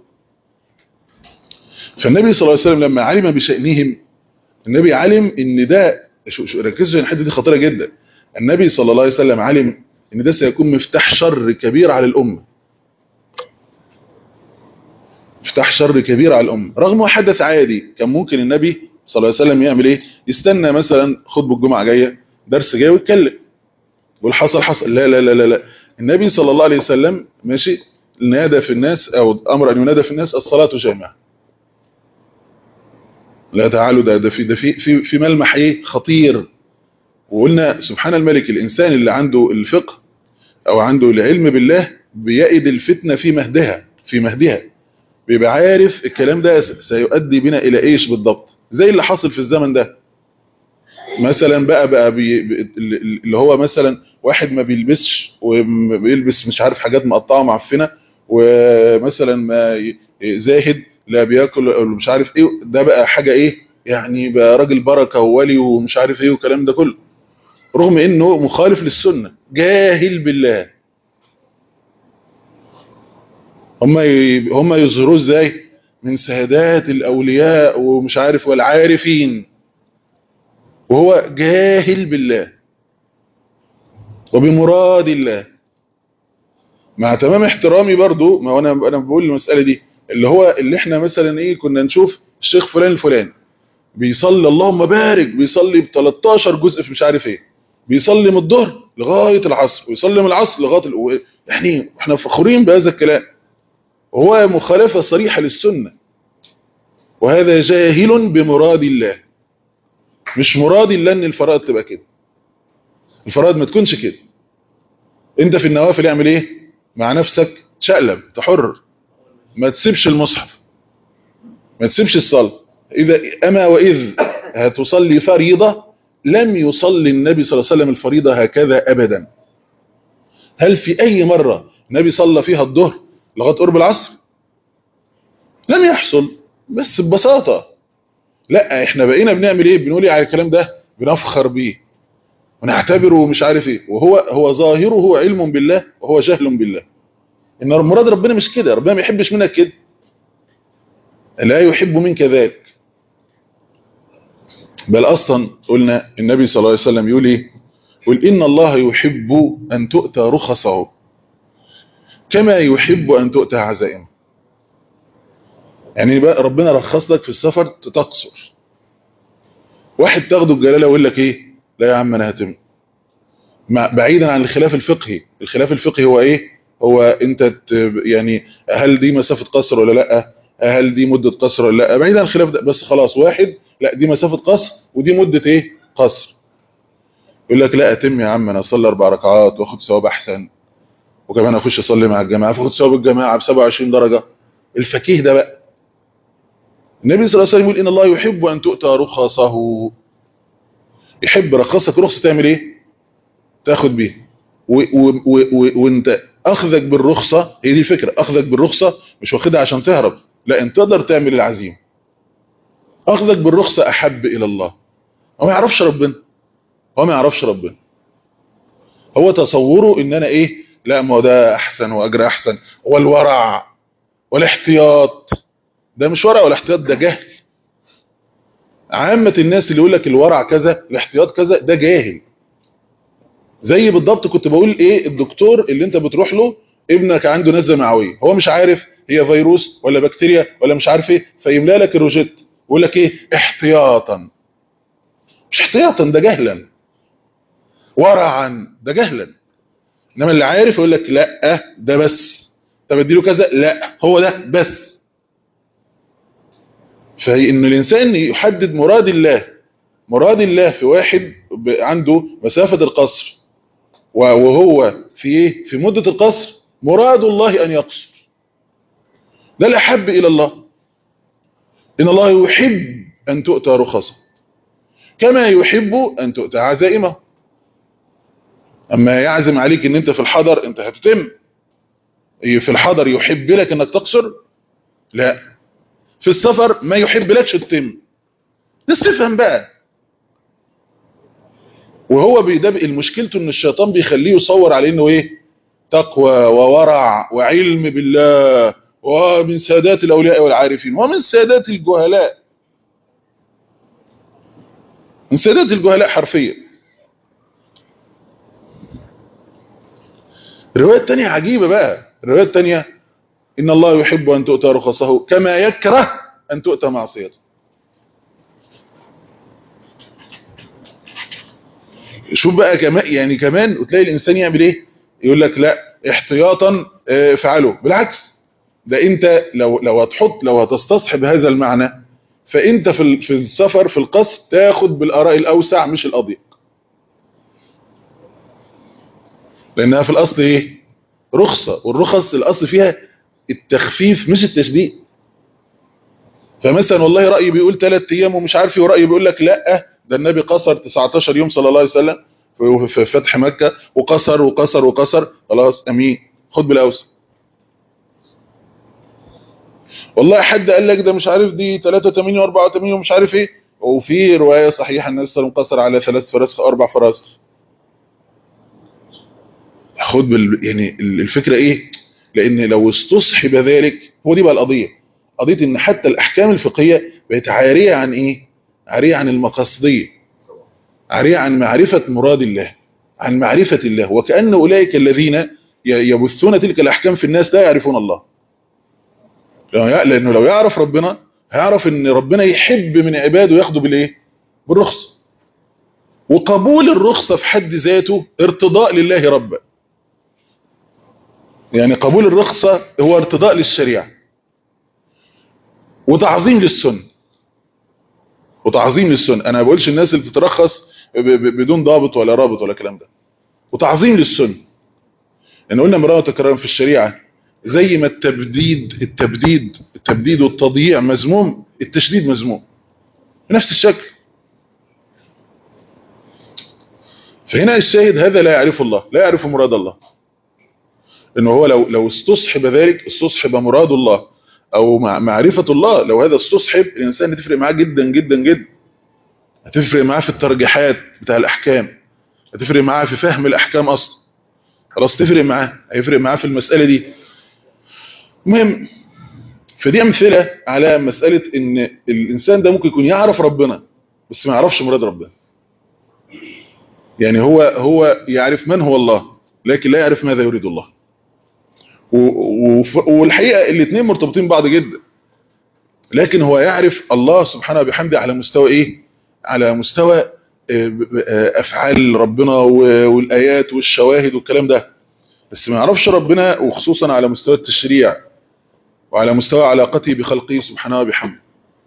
Speaker 2: فالنبي صلى الله عليه وسلم لما علم بشأنهم النبي علم ان ده شو شو ركزوا الحته دي خطيره جدا النبي صلى الله عليه وسلم علم ان ده سيكون مفتاح شر كبير على الامه مفتاح شر كبير على الامه رغم حدث عادي كان ممكن النبي صلى الله عليه وسلم يعمل ايه يستنى مثلا خطبه الجمعه جايه درس جاي ويتكلم يقول حصل حصل لا لا لا لا لا النبي صلى الله عليه وسلم ماشي نادى في الناس او امر ان ينادى في الناس الصلاه جامعه لا تعالوا ده ده في ده في في في ملمح ايه خطير وقلنا سبحان الملك الانسان اللي عنده الفقه او عنده العلم بالله بيئد الفتنه في مهدها في مهدها بيبقى عارف الكلام ده سيؤدي بنا الى ايش بالضبط زي اللي حصل في الزمن ده مثلا بقى بقى بي اللي هو مثلا واحد ما بيلبسش وبيلبس مش عارف حاجات مقطعه معفنه ومثلا ما ي- زاهد لا بياكل ولا مش عارف ايه ده بقى حاجه ايه يعني بقى راجل بركه وولي ومش عارف ايه والكلام ده كله رغم انه مخالف للسنه جاهل بالله هم ي- هم يظهروه ازاي من سادات الاولياء ومش عارف والعارفين وهو جاهل بالله وبمراد الله مع تمام احترامي برضو ما انا انا بقول المساله دي اللي هو اللي احنا مثلا ايه كنا نشوف الشيخ فلان الفلاني بيصلي اللهم بارك بيصلي ب 13 جزء في مش عارف ايه بيصلي من الظهر لغايه العصر ويصلي من العصر لغايه ال... يعني احنا فخورين بهذا الكلام وهو مخالفه صريحه للسنه وهذا جاهل بمراد الله مش مراد الله ان الفرائض تبقى كده الفرائض ما تكونش كده انت في النوافل اعمل ايه مع نفسك تشقلب تحر ما تسيبش المصحف ما تسيبش الصلاة إذا أما وإذ هتصلي فريضة لم يصلي النبي صلى الله عليه وسلم الفريضة هكذا أبدا هل في أي مرة النبي صلى فيها الظهر لغاية قرب العصر لم يحصل بس ببساطة لا احنا بقينا بنعمل ايه بنقول ايه على الكلام ده بنفخر بيه ونعتبره مش عارف ايه وهو هو ظاهره علم بالله وهو جهل بالله ان مراد ربنا مش كده ربنا ما يحبش منك كده لا يحب منك ذلك بل اصلا قلنا النبي صلى الله عليه وسلم يقول ايه يقول ان الله يحب ان تؤتى رخصه كما يحب ان تؤتى عزائمه يعني بقى ربنا رخص لك في السفر تقصر واحد تاخده الجلاله ويقول لك ايه لا يا عم انا هتم بعيدا عن الخلاف الفقهي الخلاف الفقهي هو ايه هو انت يعني هل دي مسافه قصر ولا لا هل دي مده قصر ولا لا بعيدا عن الخلاف ده بس خلاص واحد لا دي مسافه قصر ودي مده ايه قصر يقول لك لا اتم يا عم انا اصلي اربع ركعات واخد ثواب احسن وكمان اخش اصلي مع الجماعه فاخد ثواب الجماعه ب 27 درجه الفقيه ده بقى النبي صلى الله عليه وسلم يقول ان الله يحب ان تؤتى رخصه يحب رخصك رخصه تعمل ايه تاخد بيها وانت اخذك بالرخصه هي دي الفكره اخذك بالرخصه مش واخدها عشان تهرب لا انت تقدر تعمل العزيمه اخذك بالرخصه احب الى الله هو ما يعرفش ربنا هو ما يعرفش ربنا هو تصوره ان انا ايه لا ما هو ده احسن واجر احسن والورع والاحتياط ده مش ورع ولا احتياط ده جهل عامة الناس اللي يقول لك الورع كذا الاحتياط كذا ده جاهل زي بالضبط كنت بقول ايه الدكتور اللي انت بتروح له ابنك عنده نزله معويه هو مش عارف هي فيروس ولا بكتيريا ولا مش عارف ايه فيملا لك الروجيت ويقول لك ايه احتياطا مش احتياطا ده جهلا ورعا ده جهلا انما اللي عارف يقول لك لا ده بس طب اديله كذا لا هو ده بس فإن الإنسان يحدد مراد الله مراد الله في واحد ب- عنده مسافة القصر و- وهو في ايه في مدة القصر مراد الله أن يقصر ده الأحب إلى الله إن الله يحب أن تؤتى رخصه كما يحب أن تؤتى عزائمه أما يعزم عليك أن أنت في الحضر أنت هتتم في الحضر يحب لك أنك تقصر لا في السفر ما يحب لكش تتم ناس تفهم بقى وهو بيدب مشكلته ان الشيطان بيخليه يصور عليه انه ايه تقوى وورع وعلم بالله ومن سادات الاولياء والعارفين ومن سادات الجهلاء من سادات الجهلاء حرفيا الرواية التانية عجيبة بقى الرواية التانية إن الله يحب أن تؤتى رخصه كما يكره أن تؤتى معصيته شوف بقى كمان يعني كمان وتلاقي الإنسان يعمل إيه يقول لك لا احتياطا اه، افعله بالعكس ده انت لو لو هتحط لو هتستصحب هذا المعنى فانت في ال- في السفر في القصر تاخد بالاراء الاوسع مش الاضيق لانها في الاصل ايه رخصة والرخص الاصل فيها التخفيف مش التشديد فمثلا والله رأي بيقول ثلاث ايام ومش عارف ايه ورأي بيقول لك لا ده النبي قصر 19 يوم صلى الله عليه وسلم في في فتح مكة وقصر وقصر وقصر خلاص امين خد بالاوسع والله حد قال لك ده مش عارف دي 83 و84 ومش عارف ايه وفي رواية صحيحة النبي صلى الله عليه وسلم قصر على ثلاث فراسخ اربع فراسخ خد بال... يعني الفكرة ايه لان لو استصحب ذلك هو دي بقى القضية قضية ان حتى الاحكام الفقهية بقت عارية عن ايه عارية عن المقاصدية عارية عن معرفة مراد الله عن معرفة الله وكأن أولئك الذين ي- يبثون تلك الأحكام في الناس لا يعرفون الله لو يع- لأنه لو يعرف ربنا هيعرف ان ربنا يحب من عباده ياخده بالايه بالرخصة وقبول الرخصة في حد ذاته ارتضاء لله ربا يعني قبول الرخصة هو ارتضاء للشريعة وتعظيم للسنة وتعظيم للسنة انا ما بقولش الناس اللي بتترخص ب- ب- بدون ضابط ولا رابط ولا الكلام ده وتعظيم للسنة ان قلنا مرة تكرارا في الشريعة زي ما التبديد التبديد التبديد والتضييع مذموم التشديد مذموم بنفس الشكل فهنا الشاهد هذا لا يعرف الله لا يعرف مراد الله انه هو لو لو استصحب ذلك استصحب مراد الله او مع معرفة الله لو هذا استصحب الانسان هتفرق معاه جدا جدا جدا هتفرق معاه في الترجيحات بتاع الاحكام هتفرق معاه في فهم الاحكام اصلا خلاص تفرق معاه هيفرق معاه في المسألة دي المهم فدي امثلة على مسألة ان الانسان ده ممكن يكون يعرف ربنا بس ما يعرفش مراد ربنا يعني هو هو يعرف من هو الله لكن لا يعرف ماذا يريد الله و- وف- والحقيقة الاثنين مرتبطين ببعض جدا لكن هو يعرف الله سبحانه وبحمده على مستوى ايه على مستوى آه، ب- آه، افعال ربنا و- والايات والشواهد والكلام ده بس ما يعرفش ربنا وخصوصا على مستوى التشريع وعلى مستوى علاقته بخلقه سبحانه وبحمده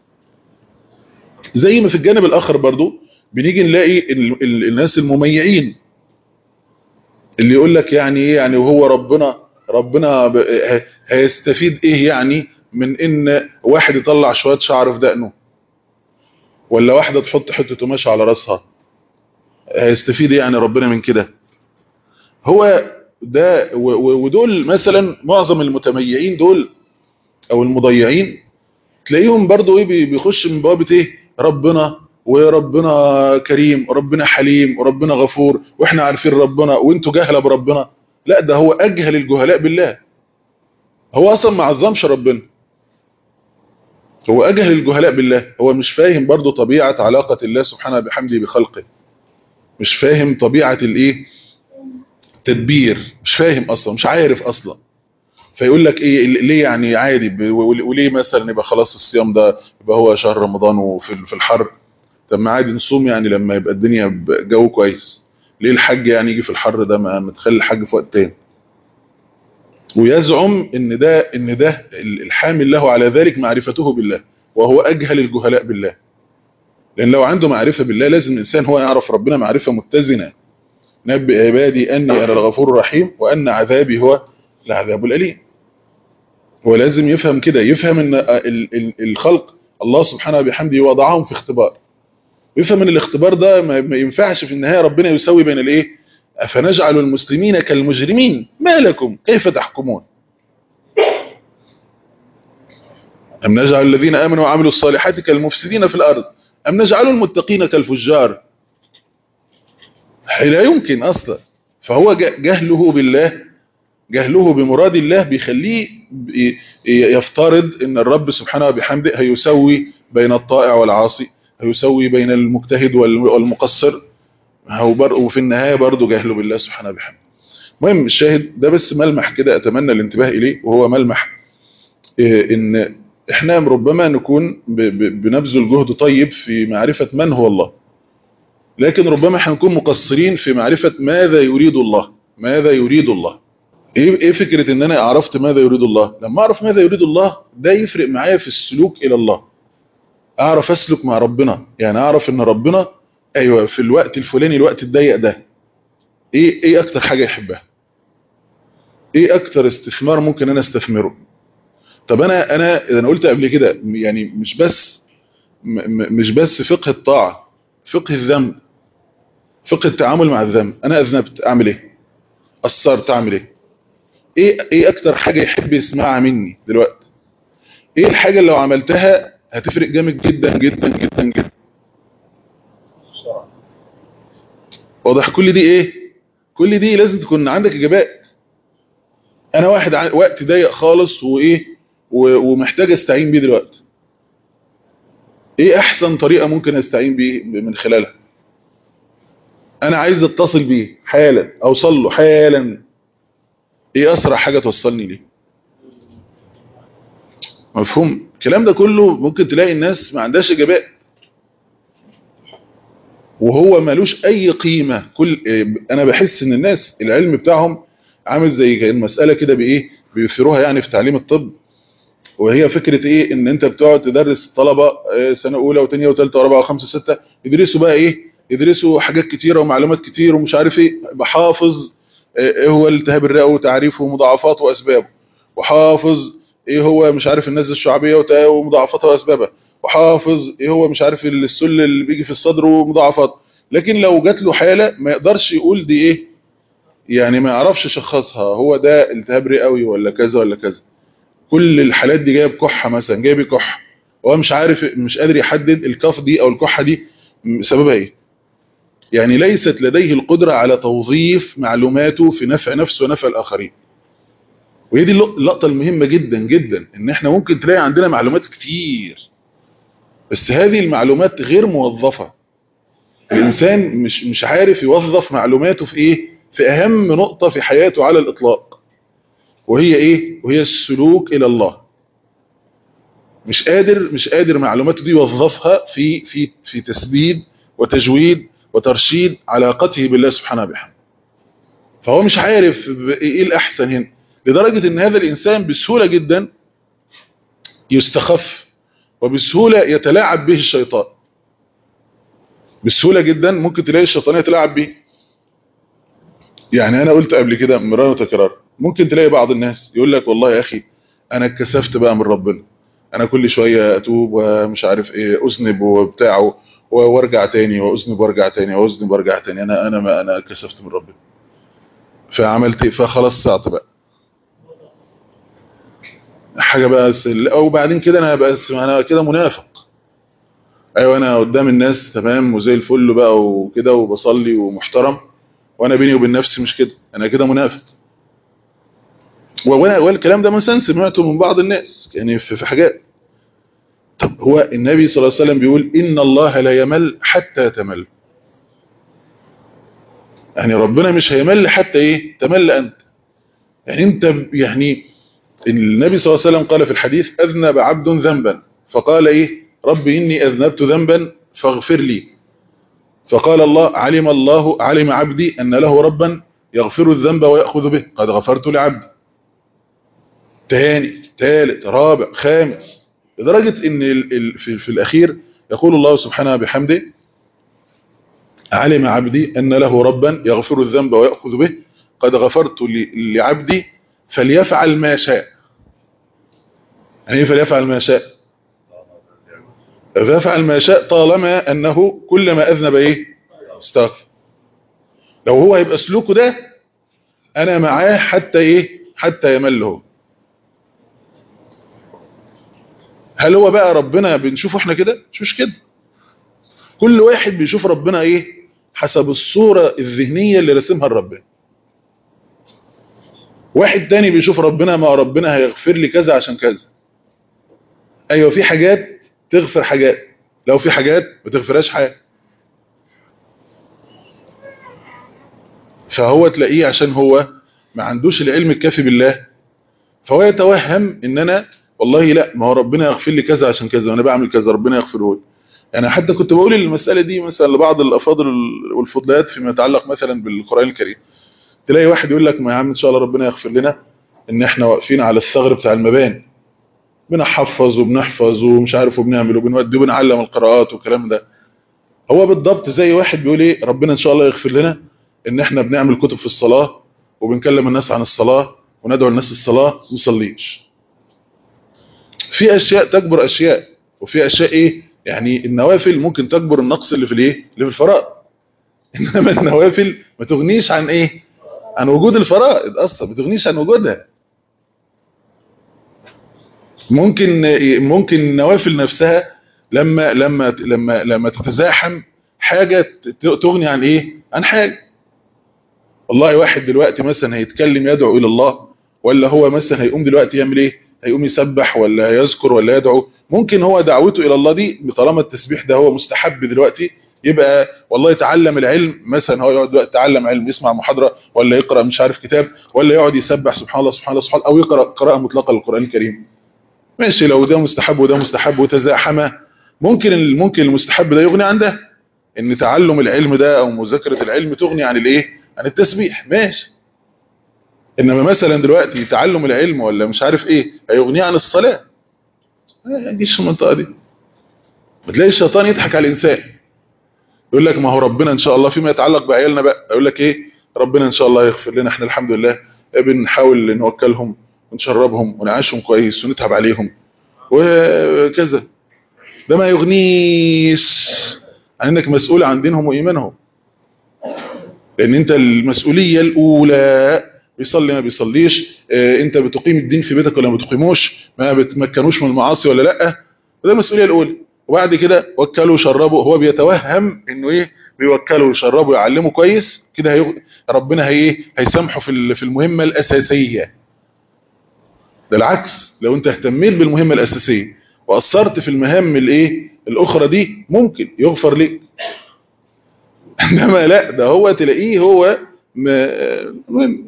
Speaker 2: زي ما في الجانب الاخر برضو بنيجي نلاقي ال- ال- الناس المميعين اللي يقول لك يعني ايه يعني وهو ربنا ربنا ب- ه- هيستفيد ايه يعني من ان واحد يطلع شوية شعر في دقنه ولا واحدة تحط حتة قماش على راسها هيستفيد ايه يعني ربنا من كده هو ده و- و- ودول مثلا معظم المتميعين دول او المضيعين تلاقيهم برضو ايه بي- بيخش من بوابة ايه ربنا وربنا كريم وربنا حليم وربنا غفور واحنا عارفين ربنا وانتوا جهلة بربنا لا ده هو اجهل الجهلاء بالله هو اصلا ما عظمش ربنا هو اجهل الجهلاء بالله هو مش فاهم برضو طبيعة علاقة الله سبحانه بحمده بخلقه مش فاهم طبيعة الايه تدبير مش فاهم اصلا مش عارف اصلا فيقول لك ايه ليه يعني عادي ب- وليه مثلا يبقى خلاص الصيام ده يبقى هو شهر رمضان وفي في الحر طب ما عادي نصوم يعني لما يبقى الدنيا بجو كويس ليه الحج يعني يجي في الحر ده ما ما تخلي الحج في وقت تاني ويزعم ان ده ان ده الحامل له على ذلك معرفته بالله وهو اجهل الجهلاء بالله لان لو عنده معرفة بالله لازم الانسان هو يعرف ربنا معرفة متزنة نبئ عبادي اني انا الغفور الرحيم وان عذابي هو العذاب الاليم هو لازم يفهم كده يفهم ان ال- ال- الخلق الله سبحانه وبحمده وضعهم في اختبار ويفهم ان الاختبار ده ما ما ينفعش في النهاية ربنا يسوي بين الايه افنجعل المسلمين كالمجرمين ما لكم كيف تحكمون ام نجعل الذين امنوا وعملوا الصالحات كالمفسدين في الارض ام نجعل المتقين كالفجار لا يمكن اصلا فهو ج- جهله بالله جهله بمراد الله بيخليه ب- يفترض ان الرب سبحانه وبحمده هيسوي بين الطائع والعاصي هيسوي بين المجتهد وال- والمقصر هو بر... وفي النهاية برضه جهله بالله سبحانه وبحمده المهم الشاهد ده بس ملمح كده اتمنى الانتباه اليه وهو ملمح إيه، ان احنا ربما نكون ب... ب... بنبذل جهد طيب في معرفة من هو الله لكن ربما هنكون مقصرين في معرفة ماذا يريد الله ماذا يريد الله ايه ايه فكرة ان انا عرفت ماذا يريد الله لما اعرف ماذا يريد الله ده يفرق معايا في السلوك الى الله اعرف اسلك مع ربنا يعني اعرف ان ربنا ايوه في الوقت الفلاني الوقت الضيق ده ايه ايه اكتر حاجة يحبها ايه اكتر استثمار ممكن انا استثمره طب انا انا اذا انا قلت قبل كده يعني مش بس م م مش بس فقه الطاعة فقه الذنب فقه التعامل مع الذنب انا اذنبت اعمل ايه قصرت اعمل ايه ايه ايه اكتر حاجة يحب يسمعها مني دلوقتي ايه الحاجة اللي لو عملتها هتفرق جامد جدا جدا جدا جدا واضح كل دي ايه كل دي لازم تكون عندك اجابات انا واحد ع- وقت ضيق خالص وايه و- ومحتاج استعين بيه دلوقتي ايه احسن طريقة ممكن استعين بيه من خلالها انا عايز اتصل بيه حالا اوصل له حالا ايه اسرع حاجة توصلني ليه مفهوم الكلام ده كله ممكن تلاقي الناس ما عندهاش اجابات وهو ملوش اي قيمة كل إيه، انا بحس ان الناس العلم بتاعهم عامل زي كان مسألة كده بايه بيثيروها يعني في تعليم الطب وهي فكرة ايه ان انت بتقعد تدرس الطلبة آه، سنة اولى وثانيه وثالثه ورابعه وخمسه وسته يدرسوا بقى ايه يدرسوا حاجات كتيرة ومعلومات كتير ومش عارف ايه بحافظ آه، ايه هو الالتهاب الرئوي وتعريفه ومضاعفاته واسبابه وحافظ ايه هو مش عارف النزله الشعبيه وت- ومضاعفاتها واسبابها وحافظ ايه هو مش عارف السل اللي بيجي في الصدر ومضاعفاته لكن لو جات له حاله ما يقدرش يقول دي ايه يعني ما يعرفش يشخصها هو ده التهاب رئوي ولا كذا ولا كذا كل الحالات دي جايه بكحه مثلا جايه بكح هو مش عارف مش قادر يحدد الكف دي او الكحه دي سببها ايه يعني ليست لديه القدرة على توظيف معلوماته في نفع نفسه ونفع الآخرين وهي دي اللقطة المهمة جدا جدا ان احنا ممكن تلاقي عندنا معلومات كتير بس هذه المعلومات غير موظفة الإنسان مش مش عارف يوظف معلوماته في ايه في أهم نقطة في حياته على الإطلاق وهي ايه وهي السلوك إلى الله مش قادر مش قادر معلوماته دي يوظفها في في في تسديد وتجويد وترشيد علاقته بالله سبحانه وبحمده فهو مش عارف ايه الاحسن هنا لدرجة ان هذا الانسان بسهولة جدا يستخف وبسهولة يتلاعب به الشيطان بسهولة جدا ممكن تلاقي الشيطان يتلاعب به يعني انا قلت قبل كده مرارا وتكرارا ممكن تلاقي بعض الناس يقول لك والله يا اخي انا اتكسفت بقى من ربنا انا كل شوية اتوب ومش عارف ايه اذنب وبتاعه وارجع تاني واذنب وارجع تاني واذنب وارجع تاني انا انا ما انا كسفت من ربنا فعملت ايه فخلاص ساعت بقى حاجة بس او بعدين كده انا بس انا كده منافق ايوه انا قدام الناس تمام وزي الفل بقى وكده وبصلي ومحترم وانا بيني وبين نفسي مش كده انا كده منافق وانا والكلام ده مثلا سمعته من بعض الناس يعني في حاجات طب هو النبي صلى الله عليه وسلم بيقول إن الله لا يمل حتى تمل يعني ربنا مش هيمل حتى إيه تمل أنت يعني أنت يعني النبي صلى الله عليه وسلم قال في الحديث أذنب عبد ذنبا فقال إيه رب إني أذنبت ذنبا فاغفر لي فقال الله علم الله علم عبدي أن له ربا يغفر الذنب ويأخذ به قد غفرت لعبدي تاني تالت رابع خامس لدرجة ان ال ال في, في الاخير يقول الله سبحانه بحمده علم عبدي ان له ربا يغفر الذنب ويأخذ به قد غفرت لعبدي فليفعل ما شاء يعني ايه فليفعل ما شاء فيفعل ما شاء طالما انه كلما اذنب ايه استغفر لو هو هيبقى سلوكه ده انا معاه حتى ايه حتى يمل هو هل هو بقى ربنا بنشوفه احنا كده مش كده كل واحد بيشوف ربنا ايه حسب الصورة الذهنية اللي رسمها لربنا واحد تاني بيشوف ربنا ما ربنا هيغفر لي كذا عشان كذا ايوه في حاجات تغفر حاجات لو في حاجات ما تغفرهاش حاجه فهو تلاقيه عشان هو ما عندوش العلم الكافي بالله فهو يتوهم ان انا والله لا ما هو ربنا يغفر لي كذا عشان كذا وانا بعمل كذا ربنا يغفره لي يعني حتى كنت بقول المسألة دي مثلا لبعض الافاضل والفضلات فيما يتعلق مثلا بالقرآن الكريم تلاقي واحد يقول لك ما يا عم ان شاء الله ربنا يغفر لنا ان احنا واقفين على الثغر بتاع المباني بنحفظ وبنحفظ ومش عارف وبنعمل وبنودي وبنعلم القراءات والكلام ده هو بالضبط زي واحد بيقول ايه ربنا ان شاء الله يغفر لنا ان احنا بنعمل كتب في الصلاة وبنكلم الناس عن الصلاة وندعو الناس الصلاة ونصليش في اشياء تكبر اشياء وفي اشياء ايه يعني النوافل ممكن تكبر النقص اللي في الايه اللي في الفرائض انما النوافل ما تغنيش عن ايه عن وجود الفرائض اصلا ما تغنيش عن وجودها ممكن ممكن النوافل نفسها لما لما لما لما تتزاحم حاجة تغني عن ايه عن حاجة والله واحد دلوقتي مثلا هيتكلم يدعو الى الله ولا هو مثلا هيقوم دلوقتي يعمل ايه هيقوم يسبح ولا يذكر ولا يدعو ممكن هو دعوته الى الله دي طالما التسبيح ده هو مستحب دلوقتي يبقى والله يتعلم العلم مثلا هو يقعد دلوقتي يتعلم علم يسمع محاضرة ولا يقرأ مش عارف كتاب ولا يقعد يسبح سبحان الله سبحان الله سبحان الله او يقرأ قراءة مطلقة للقرآن الكريم ماشي لو ده مستحب وده مستحب وتزاحمه ممكن ممكن المستحب ده يغني عن ده ان تعلم العلم ده او مذاكرة العلم تغني عن الايه عن التسبيح ماشي انما مثلا دلوقتي تعلم العلم ولا مش عارف ايه هيغنيه عن الصلاة ما يجيش المنطقة دي بتلاقي الشيطان يضحك على الانسان يقول لك ما هو ربنا ان شاء الله فيما يتعلق بعيالنا بقى يقول لك ايه ربنا ان شاء الله يغفر لنا احنا الحمد لله بنحاول نوكلهم ونشربهم ونعيشهم كويس ونتعب عليهم وكذا ده ما يغنيش عن انك مسؤول عن دينهم وايمانهم لان انت المسؤولية الاولى بيصلي ما بيصليش اه انت بتقيم الدين في بيتك ولا ما بتقيموش ما بتمكنوش من المعاصي ولا لا ده المسؤولية الاولى وبعد كده وكلوا وشربوا هو بيتوهم انه ايه بيوكلوا ويشربوا ويعلموا كويس كده هيغ... ربنا هي هيسامحه في في المهمة الاساسية ده العكس لو انت اهتميت بالمهمة الاساسية وأثرت في المهام الايه الاخرى دي ممكن يغفر لك انما لا ده هو تلاقيه هو مهم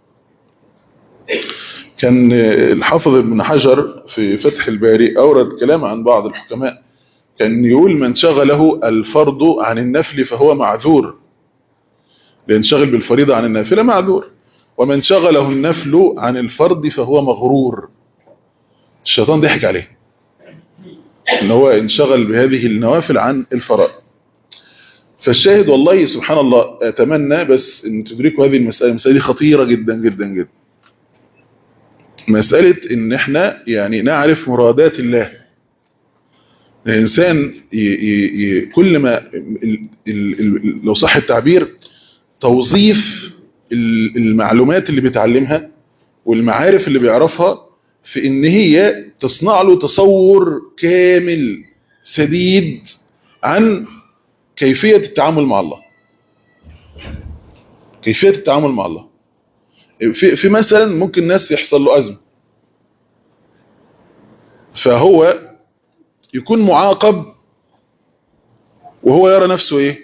Speaker 2: كان الحافظ ابن حجر في فتح الباري أورد كلام عن بعض الحكماء كان يقول من شغله الفرض عن النفل فهو معذور لينشغل بالفريضة عن النافلة معذور ومن شغله النفل عن الفرض فهو مغرور الشيطان ضحك عليه ان هو انشغل بهذه النوافل عن الفرائض فالشاهد والله سبحان الله اتمنى بس ان تدركوا هذه المسألة المسألة دي خطيرة جدا جدا جدا مسألة ان احنا يعني نعرف مرادات الله الانسان ي ي ي كل ما ال ال ال لو صح التعبير توظيف المعلومات اللي بيتعلمها والمعارف اللي بيعرفها في ان هي تصنع له تصور كامل سديد عن كيفية التعامل مع الله كيفية التعامل مع الله في, في مثلا ممكن ناس يحصل له أزمة فهو يكون معاقب وهو يرى نفسه ايه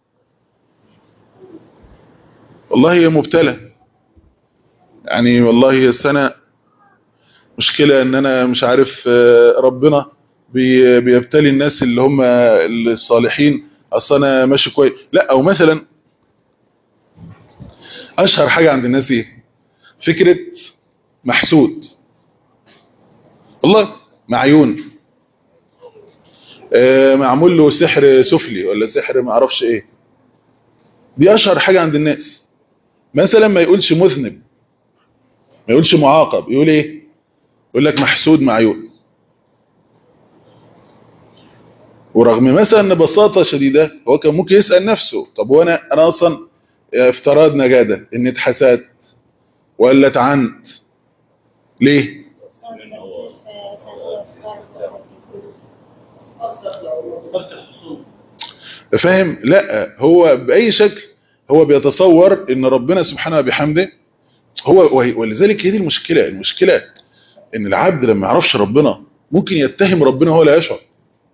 Speaker 2: والله هي مبتلى يعني والله هي السنة مشكلة ان انا مش عارف ربنا بيبتلي الناس اللي هم الصالحين اصل انا ماشي كويس لا او مثلا اشهر حاجة عند الناس ايه فكرة محسود والله معيون آه، معمول له سحر سفلي ولا سحر ما اعرفش ايه دي اشهر حاجة عند الناس مثلا ما يقولش مذنب ما يقولش معاقب يقول ايه يقول لك محسود معيون ورغم مثلا ان ببساطه شديده هو كان ممكن يسال نفسه طب وانا انا اصلا افتراضنا جاده اني اتحسدت ولا اتعنت ليه فاهم لا هو باي شكل هو بيتصور ان ربنا سبحانه وبحمده هو ولذلك هي دي المشكله المشكله ان العبد لما يعرفش ربنا ممكن يتهم ربنا هو لا يشعر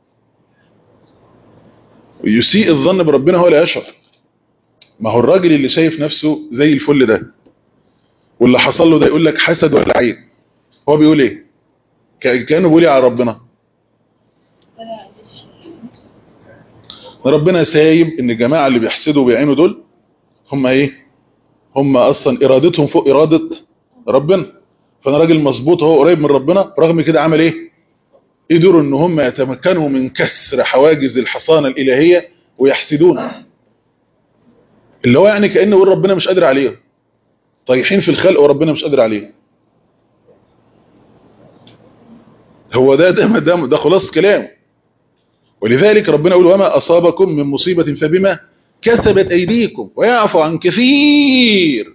Speaker 2: ويسيء الظن بربنا هو لا يشعر ما هو الراجل اللي شايف نفسه زي الفل ده واللي حصل له ده يقول لك حسد ولا عين هو بيقول ايه كانه بيقول على ربنا ربنا سايب ان الجماعه اللي بيحسدوا وبيعينوا دول هم ايه هم اصلا ارادتهم فوق اراده ربنا فانا راجل مظبوط هو قريب من ربنا رغم كده عمل ايه قدروا ان هم يتمكنوا من كسر حواجز الحصانه الالهيه ويحسدون اللي هو يعني كانه يقول ربنا مش قادر عليهم طايحين في الخلق وربنا مش قادر عليهم هو ده ده ده, ده خلاص كلامه ولذلك ربنا يقول وما اصابكم من مصيبه فبما كسبت ايديكم ويعفو عن كثير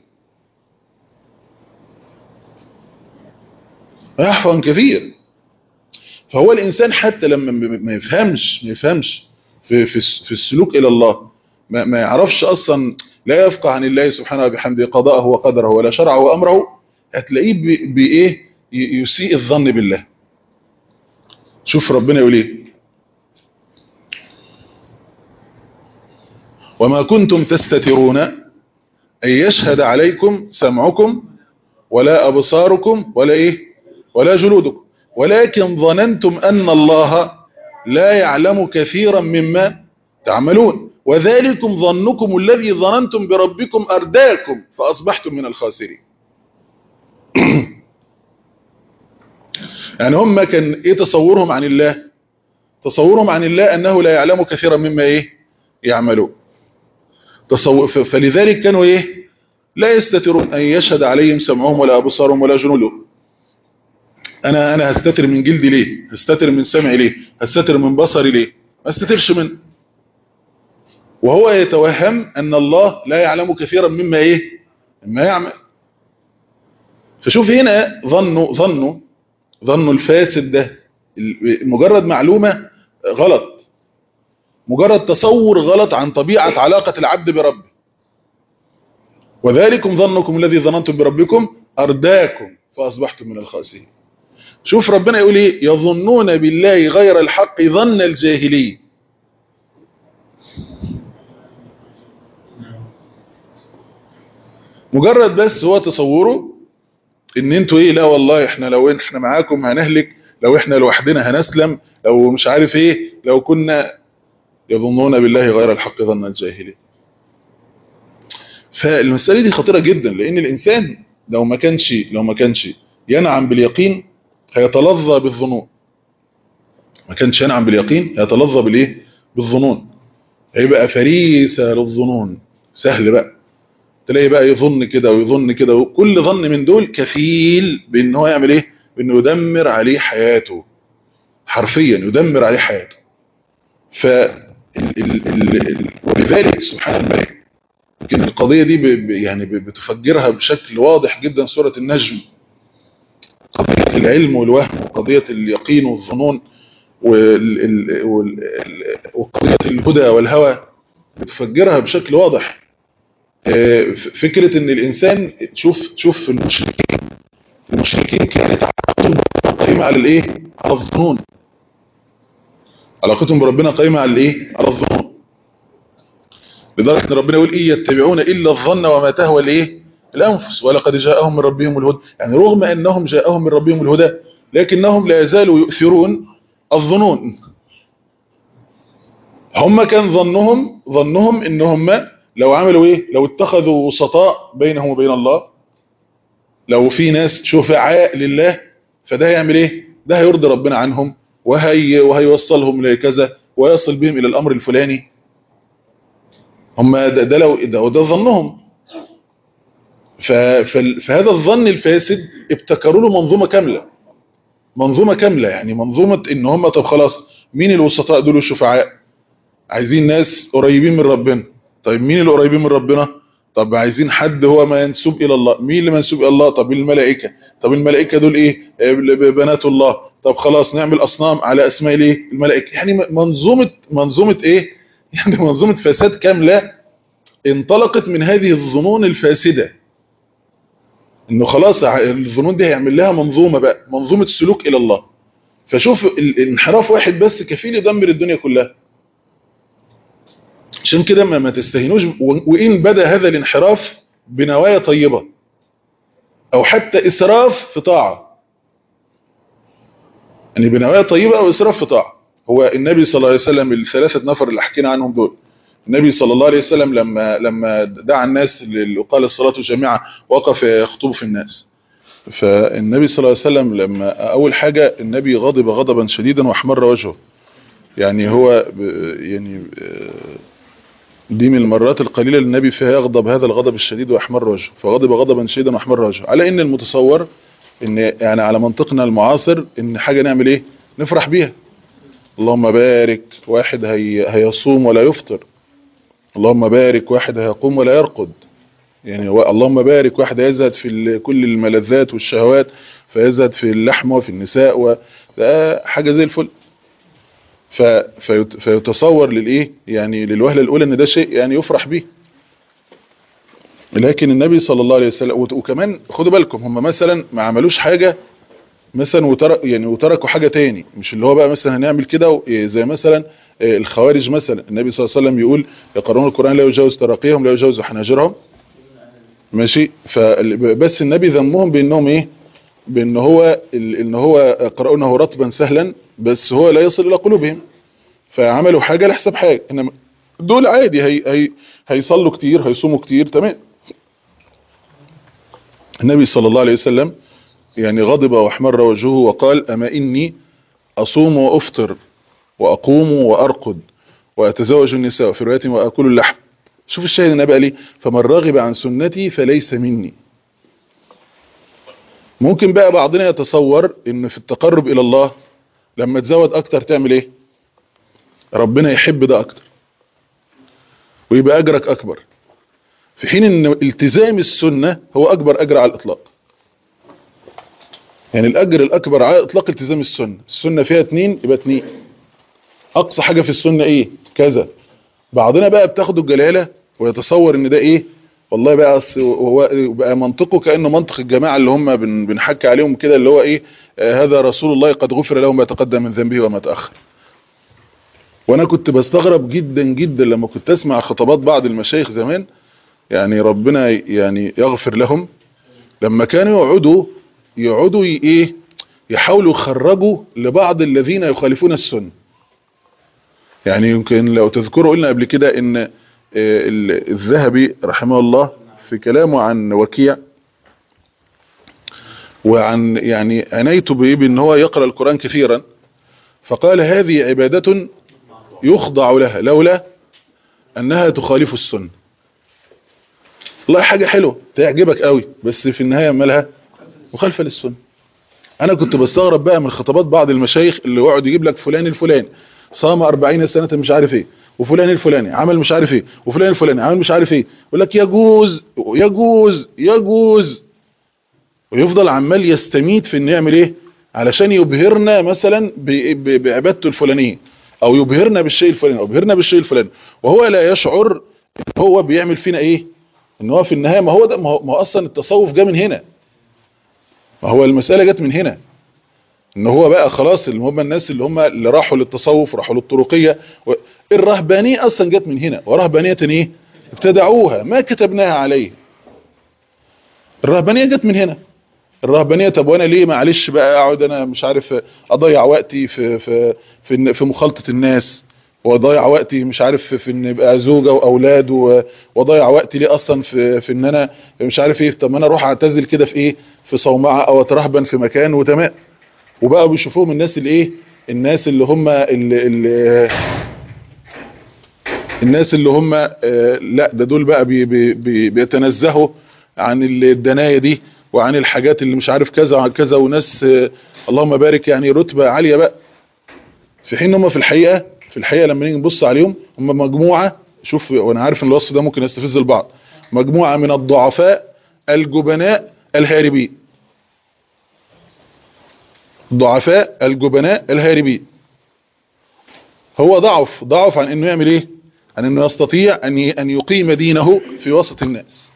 Speaker 2: ويعفو عن كثير فهو الإنسان حتى لما ما يفهمش ما يفهمش في, في, في السلوك إلى الله ما, ما يعرفش أصلا لا يفقه عن الله سبحانه وبحمده قضاءه وقدره ولا شرعه وأمره هتلاقيه بإيه يسيء الظن بالله شوف ربنا يقول ايه وما كنتم تستترون أن يشهد عليكم سمعكم ولا أبصاركم ولا إيه ولا جلودكم ولكن ظننتم أن الله لا يعلم كثيرا مما تعملون وذلكم ظنكم الذي ظننتم بربكم أرداكم فأصبحتم من الخاسرين يعني هم كان ايه تصورهم عن الله تصورهم عن الله أنه لا يعلم كثيرا مما ايه يعملون تصور فلذلك كانوا ايه لا يستترون أن يشهد عليهم سمعهم ولا أبصارهم ولا جنودهم انا انا هستتر من جلدي ليه هستتر من سمعي ليه هستتر من بصري ليه ما استترش من وهو يتوهم ان الله لا يعلم كثيرا مما ايه مما يعمل فشوف هنا ظنوا ظنوا ظنوا الفاسد ده مجرد معلومة غلط مجرد تصور غلط عن طبيعة علاقة العبد بربه وذلكم ظنكم الذي ظننتم بربكم أرداكم فأصبحتم من الخاسرين شوف ربنا يقول ايه يظنون بالله غير الحق ظن الجاهلية مجرد بس هو تصوره ان انتوا ايه لا والله احنا لو احنا معاكم هنهلك لو احنا لوحدنا هنسلم لو مش عارف ايه لو كنا يظنون بالله غير الحق ظن الجاهلية فالمسألة دي خطيرة جدا لان الانسان لو ما كانش لو ما كانش ينعم باليقين هيتلظى بالظنون ما كانش ينعم باليقين هيتلظى بالايه بالظنون هيبقى فريسة للظنون سهل بقى تلاقي بقى يظن كده ويظن كده وكل ظن من دول كفيل بان هو يعمل ايه بانه يدمر عليه حياته حرفيا يدمر عليه حياته ف ولذلك سبحان الملك يمكن القضية دي ب... يعني بتفجرها بشكل واضح جدا سورة النجم قضية العلم والوهم وقضية اليقين والظنون وقضية الهدى والهوى بتفجرها بشكل واضح فكرة ان الانسان شوف شوف المشركين المشركين كانت علاقتهم قائمة على الايه على الظنون علاقتهم بربنا قائمة على الايه على الظنون لدرجة ان ربنا يقول ايه يتبعون الا الظن وما تهوى الايه الانفس ولقد جاءهم من ربهم الهدى يعني رغم انهم جاءهم من ربهم الهدى لكنهم لا يزالوا يؤثرون الظنون هم كان ظنهم ظنهم ان هم لو عملوا ايه لو اتخذوا وسطاء بينهم وبين الله لو في ناس شفعاء لله فده يعمل ايه ده هيرضي ربنا عنهم وهي وهيوصلهم لكذا ويصل بهم الى الامر الفلاني هم ده, ده لو ده وده ظنهم ف- فال- فهذا الظن الفاسد ابتكروا له منظومه كامله منظومه كامله يعني منظومه ان هم طب خلاص مين الوسطاء دول الشفعاء عايزين ناس قريبين من ربنا طيب مين اللي قريبين من ربنا طب عايزين حد هو منسوب الى الله مين اللي منسوب الى الله طب الملائكه طب الملائكه دول ايه آه، بنات الله طب خلاص نعمل اصنام على اسماء الايه الملائكه يعني منظومه منظومه ايه يعني منظومه فساد كامله انطلقت من هذه الظنون الفاسده انه خلاص ع- الظنون دي هيعمل لها منظومه بقى منظومه سلوك الى الله فشوف ال- الانحراف واحد بس كفيل يدمر الدنيا كلها عشان كده ما, ما تستهينوش و- وان بدا هذا الانحراف بنوايا طيبه او حتى اسراف في طاعه يعني بنوايا طيبه او اسراف في طاعه هو النبي صلى الله عليه وسلم الثلاثه نفر اللي حكينا عنهم دول النبي صلى الله عليه وسلم لما لما دعا الناس اللي قال الصلاه جميعا وقف يخطب في الناس فالنبي صلى الله عليه وسلم لما اول حاجه النبي غضب غضبا شديدا واحمر وجهه يعني هو ب- يعني آه، دي من المرات القليله اللي النبي فيها يغضب هذا الغضب الشديد واحمر وجهه فغضب غضبا شديدا واحمر وجهه على ان المتصور ان يعني على منطقنا المعاصر ان حاجه نعمل ايه نفرح بيها اللهم بارك واحد هي هيصوم ولا يفطر اللهم بارك واحد هيقوم ولا يرقد يعني و- اللهم بارك واحد يزهد في ال- كل الملذات والشهوات فيزهد في اللحم وفي النساء و ده حاجة زي الفل ف فيت- فيتصور للايه يعني للوهلة الاولى ان ده شيء يعني يفرح به لكن النبي صلى الله عليه وسلم وت- وكمان خدوا بالكم هم مثلا ما عملوش حاجة مثلا وترك يعني وتركوا حاجة تاني مش اللي هو بقى مثلا هنعمل كده و- إيه زي مثلا إيه الخوارج مثلا النبي صلى الله عليه وسلم يقول يقرؤون القرآن لا يجاوز تراقيهم لا يجاوز حناجرهم ماشي فبس النبي ذمهم بانهم ايه بان هو ال- ان هو قرأونه رطبا سهلا بس هو لا يصل الى قلوبهم فعملوا حاجة لحساب حاجة انما دول عادي هي هي هيصلوا كتير هيصوموا كتير تمام النبي صلى الله عليه وسلم يعني غضب واحمر وجهه وقال اما اني اصوم وافطر واقوم وارقد واتزوج النساء في رواية واكل اللحم شوف الشاهد النبي قال ايه فمن رغب عن سنتي فليس مني ممكن بقى بعضنا يتصور ان في التقرب الى الله لما تزود اكتر تعمل ايه ربنا يحب ده اكتر ويبقى اجرك اكبر في حين ان التزام السنة هو اكبر اجر على الاطلاق يعني الاجر الاكبر على اطلاق التزام السنة السنة فيها اتنين يبقى اتنين اقصى حاجة في السنة ايه كذا بعضنا بقى بتاخده الجلالة ويتصور ان ده ايه والله بقى أصل هو بقى منطقه كأنه منطق الجماعة اللي هم بن بنحكي عليهم كده اللي هو ايه آه هذا رسول الله قد غفر له ما تقدم من ذنبه وما تأخر وانا كنت بستغرب جدا جدا لما كنت اسمع خطابات بعض المشايخ زمان يعني ربنا يعني يغفر لهم لما كانوا يقعدوا يقعدوا ي- ايه يحاولوا يخرجوا لبعض الذين يخالفون السنه يعني يمكن لو تذكروا قلنا قبل كده ان آه، ال- الذهبي رحمه الله في كلامه عن وكيع وعن يعني عنايته بإيه بان هو يقرأ القرآن كثيرا فقال هذه عبادة يخضع لها لولا انها تخالف السنة والله حاجة حلوة تعجبك قوي بس في النهاية مالها مخالفة للسنة انا كنت بستغرب بقى من خطابات بعض المشايخ اللي يقعد يجيب لك فلان الفلاني صام 40 سنة مش عارف ايه وفلان الفلاني عمل مش عارف ايه وفلان الفلاني عمل مش عارف ايه يقول لك يجوز يجوز يجوز ويفضل عمال يستميت في انه يعمل ايه علشان يبهرنا مثلا ب- ب- بعبادته الفلانيه او يبهرنا بالشيء الفلاني او يبهرنا بالشيء الفلاني وهو لا يشعر ان هو بيعمل فينا ايه ان هو في النهايه ما هو ده ما هو, ما هو اصلا التصوف جه من هنا ما هو المساله جت من هنا ان هو بقى خلاص اللي هم الناس اللي هم اللي راحوا للتصوف راحوا للطرقيه و... الرهبانيه اصلا جت من هنا ورهبانيه ايه ابتدعوها ما كتبناها عليه الرهبانيه جت من هنا الرهبانيه طب وانا ليه معلش بقى اقعد انا مش عارف اضيع وقتي في في في, إن- في مخالطه الناس واضيع وقتي مش عارف في, في ان يبقى زوجه واولاد و- واضيع وقتي ليه اصلا في في ان انا مش عارف ايه طب ما انا اروح اعتزل كده في ايه في صومعه او اترهبن في مكان وتمام وبقى بيشوفوهم الناس اللي ايه الناس اللي هم اللي اللي الناس اللي هم آه، لا ده دول بقى بي بي بي بيتنزهوا عن الدناية دي وعن الحاجات اللي مش عارف كذا وعن كذا وناس آه، اللهم بارك يعني رتبة عالية بقى في حين هم في الحقيقة في الحقيقة لما نيجي نبص عليهم هم مجموعة شوف وانا عارف ان الوصف ده ممكن يستفز البعض مجموعة من الضعفاء الجبناء الهاربين ضعفاء الجبناء الهاربين هو ضعف ضعف عن انه يعمل ايه عن انه يستطيع ان ي- ان يقيم دينه في وسط الناس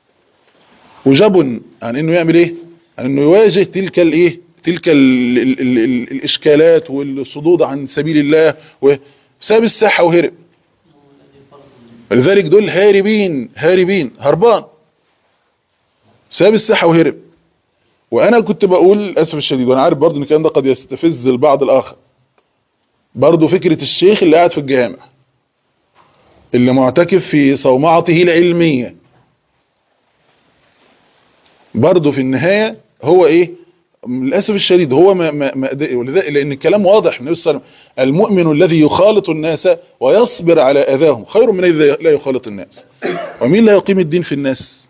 Speaker 2: وجبن عن انه يعمل ايه عن انه يواجه تلك الايه تلك ال ال ال ال الاشكالات والصدود عن سبيل الله وساب الساحه وهرب ولذلك دول هاربين هاربين هربان ساب الساحه وهرب وانا كنت بقول للاسف الشديد وانا عارف برضه ان الكلام ده قد يستفز البعض الاخر برضه فكره الشيخ اللي قاعد في الجامع اللي معتكف في صومعته العلميه برضه في النهايه هو ايه للاسف الشديد هو ما ما ما ولذلك لان الكلام واضح النبي صلى الله عليه وسلم المؤمن الذي يخالط الناس ويصبر على اذاهم خير من الذي لا يخالط الناس ومين لا يقيم الدين في الناس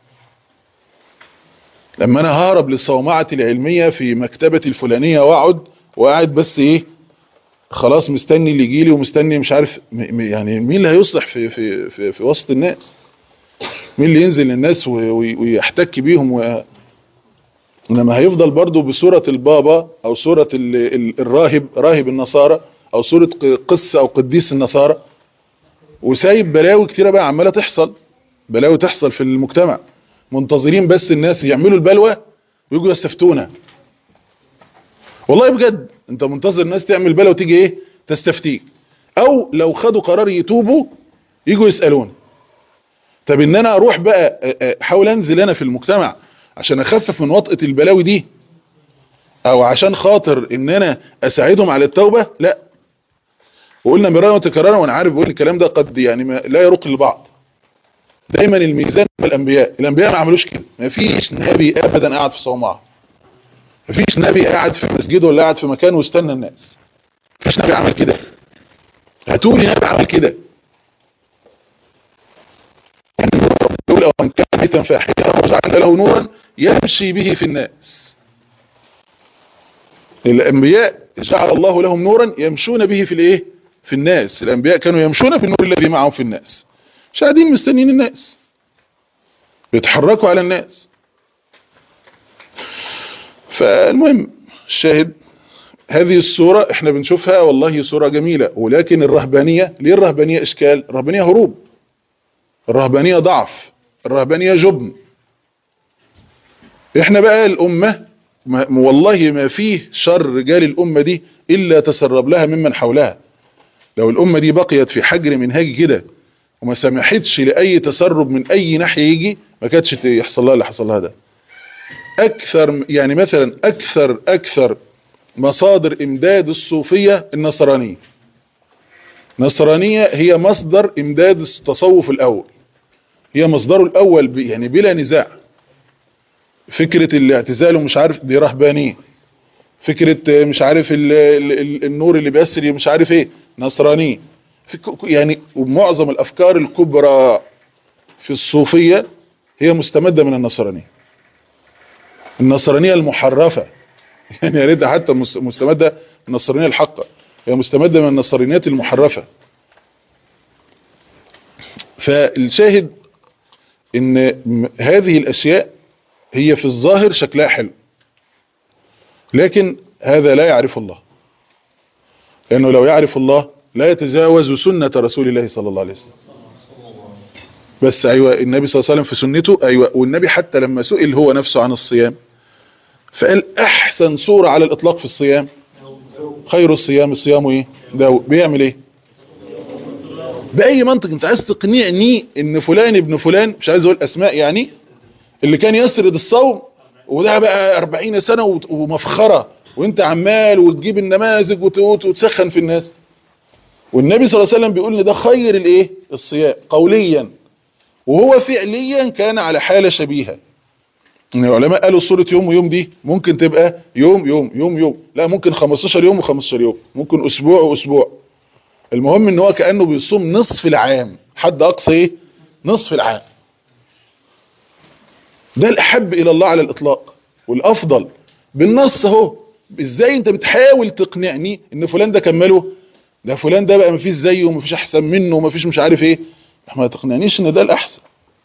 Speaker 2: لما انا ههرب للصومعه العلميه في مكتبتي الفلانيه واقعد وقاعد بس ايه خلاص مستني اللي يجي لي ومستني مش عارف م- م- يعني مين اللي هيصلح في في في, في وسط الناس مين اللي ينزل للناس و- وي- ويحتك بيهم و... انما هيفضل برضو بصورة البابا او صورة ال- ال- الراهب راهب النصارى او صورة ق- قس او قديس النصارى وسايب بلاوي كتيرة بقى عمالة تحصل بلاوي تحصل في المجتمع منتظرين بس الناس يعملوا البلوى ويجوا يستفتونا والله بجد انت منتظر الناس تعمل بلوى وتيجي ايه تستفتيك او لو خدوا قرار يتوبوا يجوا يسألون طب ان انا اروح بقى أ- أ- احاول انزل انا في المجتمع عشان اخفف من وطئة البلاوي دي او عشان خاطر ان انا اساعدهم على التوبة لا وقلنا مرارا وتكرارا وانا عارف بقول الكلام ده قد يعني ما لا يرق للبعض دايما الميزان الانبياء الانبياء ما عملوش كده ما فيش نبي ابدا قاعد في صومعه ما فيش نبي قاعد في مسجده ولا قاعد في مكانه واستنى الناس ما فيش نبي عمل كده هاتولي نبي عمل كده يقول او من كان بيتا فاحشا وجعلنا له نورا يمشي به في الناس الانبياء جعل الله لهم نورا يمشون به في الايه في الناس الانبياء كانوا يمشون بالنور الذي معهم في الناس مش قاعدين مستنيين الناس بيتحركوا على الناس فالمهم الشاهد هذه الصورة احنا بنشوفها والله صورة جميلة ولكن الرهبانية ليه الرهبانية اشكال الرهبانية هروب الرهبانية ضعف الرهبانية جبن احنا بقى الامة ما والله ما فيه شر رجال الامة دي الا تسرب لها ممن حولها لو الامة دي بقيت في حجر منهاجي كده وما سمحتش لاي تسرب من اي ناحية يجي ما كانتش يحصل لها اللي حصل لها ده اكثر يعني مثلا اكثر اكثر مصادر امداد الصوفية النصرانية النصرانية هي مصدر امداد التصوف الاول هي مصدره الاول ب- يعني بلا نزاع فكرة الاعتزال ومش عارف دي رهبانية فكرة مش عارف ال ال النور اللي بيسري مش عارف ايه نصرانية فك- يعني معظم الافكار الكبرى في الصوفية هي مستمدة من النصرانية النصرانية المحرفة يعني يا ريت حتى مس- مستمدة من النصرانية الحقة هي مستمدة من النصرانيات المحرفة فالشاهد ان م- هذه الاشياء هي في الظاهر شكلها حلو لكن هذا لا يعرف الله لانه لو يعرف الله لا يتجاوز سنة رسول الله صلى الله عليه وسلم بس ايوه النبي صلى الله عليه وسلم في سنته ايوه والنبي حتى لما سئل هو نفسه عن الصيام فقال احسن صورة على الاطلاق في الصيام خير الصيام الصيام ايه ده بيعمل ايه باي منطق انت عايز تقنعني ان فلان ابن فلان مش عايز اقول اسماء يعني اللي كان يسرد الصوم وده بقى 40 سنة وت- ومفخرة وانت عمال وتجيب النماذج وت- وت- وتسخن في الناس والنبي صلى الله عليه وسلم بيقول ان ده خير الايه الصيام قوليا وهو فعليا كان على حالة شبيهة ان العلماء قالوا صورة يوم ويوم دي ممكن تبقى يوم يوم يوم يوم لا ممكن 15 يوم و15 يوم ممكن اسبوع واسبوع المهم ان هو كأنه بيصوم نصف العام حد اقصى ايه نصف العام ده الاحب الى الله على الاطلاق والافضل بالنص اهو ازاي انت بتحاول تقنعني ان فلان ده كمله ده فلان ده بقى مفيش زيه ومفيش احسن منه ومفيش مش عارف ايه ما تقنعنيش ان ده الاحسن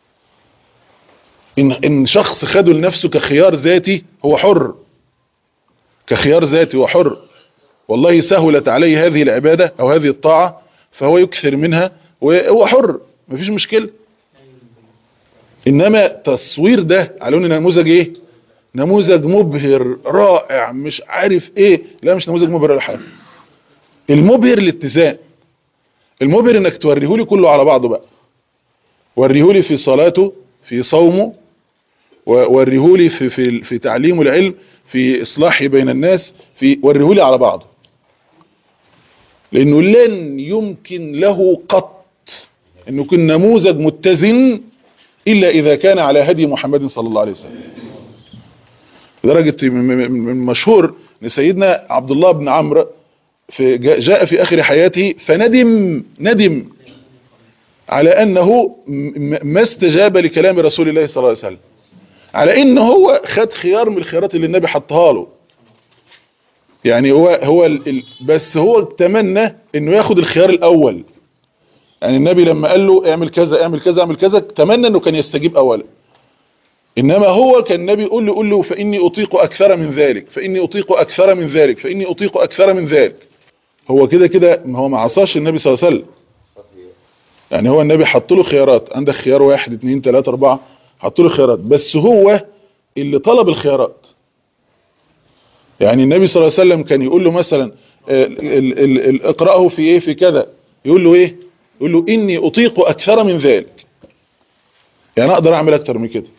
Speaker 2: ان ان شخص خده لنفسه كخيار ذاتي هو حر كخيار ذاتي هو حر والله سهلت عليه هذه العبادة او هذه الطاعة فهو يكثر منها وهو حر مفيش مشكلة انما تصوير ده على ان نموذج ايه نموذج مبهر رائع مش عارف ايه لا مش نموذج مبهر ولا حاجه المبهر الاتزان المبهر انك توريهولي كله على بعضه بقى وريهولي في صلاته في صومه وريهولي في في في تعليمه العلم في اصلاحه بين الناس في وريهولي على بعضه لانه لن يمكن له قط انه يكون نموذج متزن الا اذا كان على هدي محمد صلى الله عليه وسلم لدرجه من مشهور ان سيدنا عبد الله بن عمرو في جاء في اخر حياته فندم ندم على انه ما استجاب لكلام رسول الله صلى الله عليه وسلم على ان هو خد خيار من الخيارات اللي النبي حطها له يعني هو هو ال بس هو تمنى انه ياخد الخيار الاول يعني النبي لما قال له اعمل كذا اعمل كذا اعمل كذا تمنى انه كان يستجيب اولا انما هو كان النبي يقول له قول له فاني اطيق اكثر من ذلك فاني اطيق اكثر من ذلك فاني اطيق اكثر من ذلك هو كده كده هو ما عصاش النبي صلى الله عليه وسلم يعني هو النبي حط له خيارات عندك خيار واحد اتنين تلاتة اربعة حط له خيارات بس هو اللي طلب الخيارات يعني النبي صلى الله عليه وسلم كان يقول له مثلا اقرأه في ايه في كذا يقول له ايه يقول له اني اطيق اكثر من ذلك يعني اقدر اعمل اكتر من كده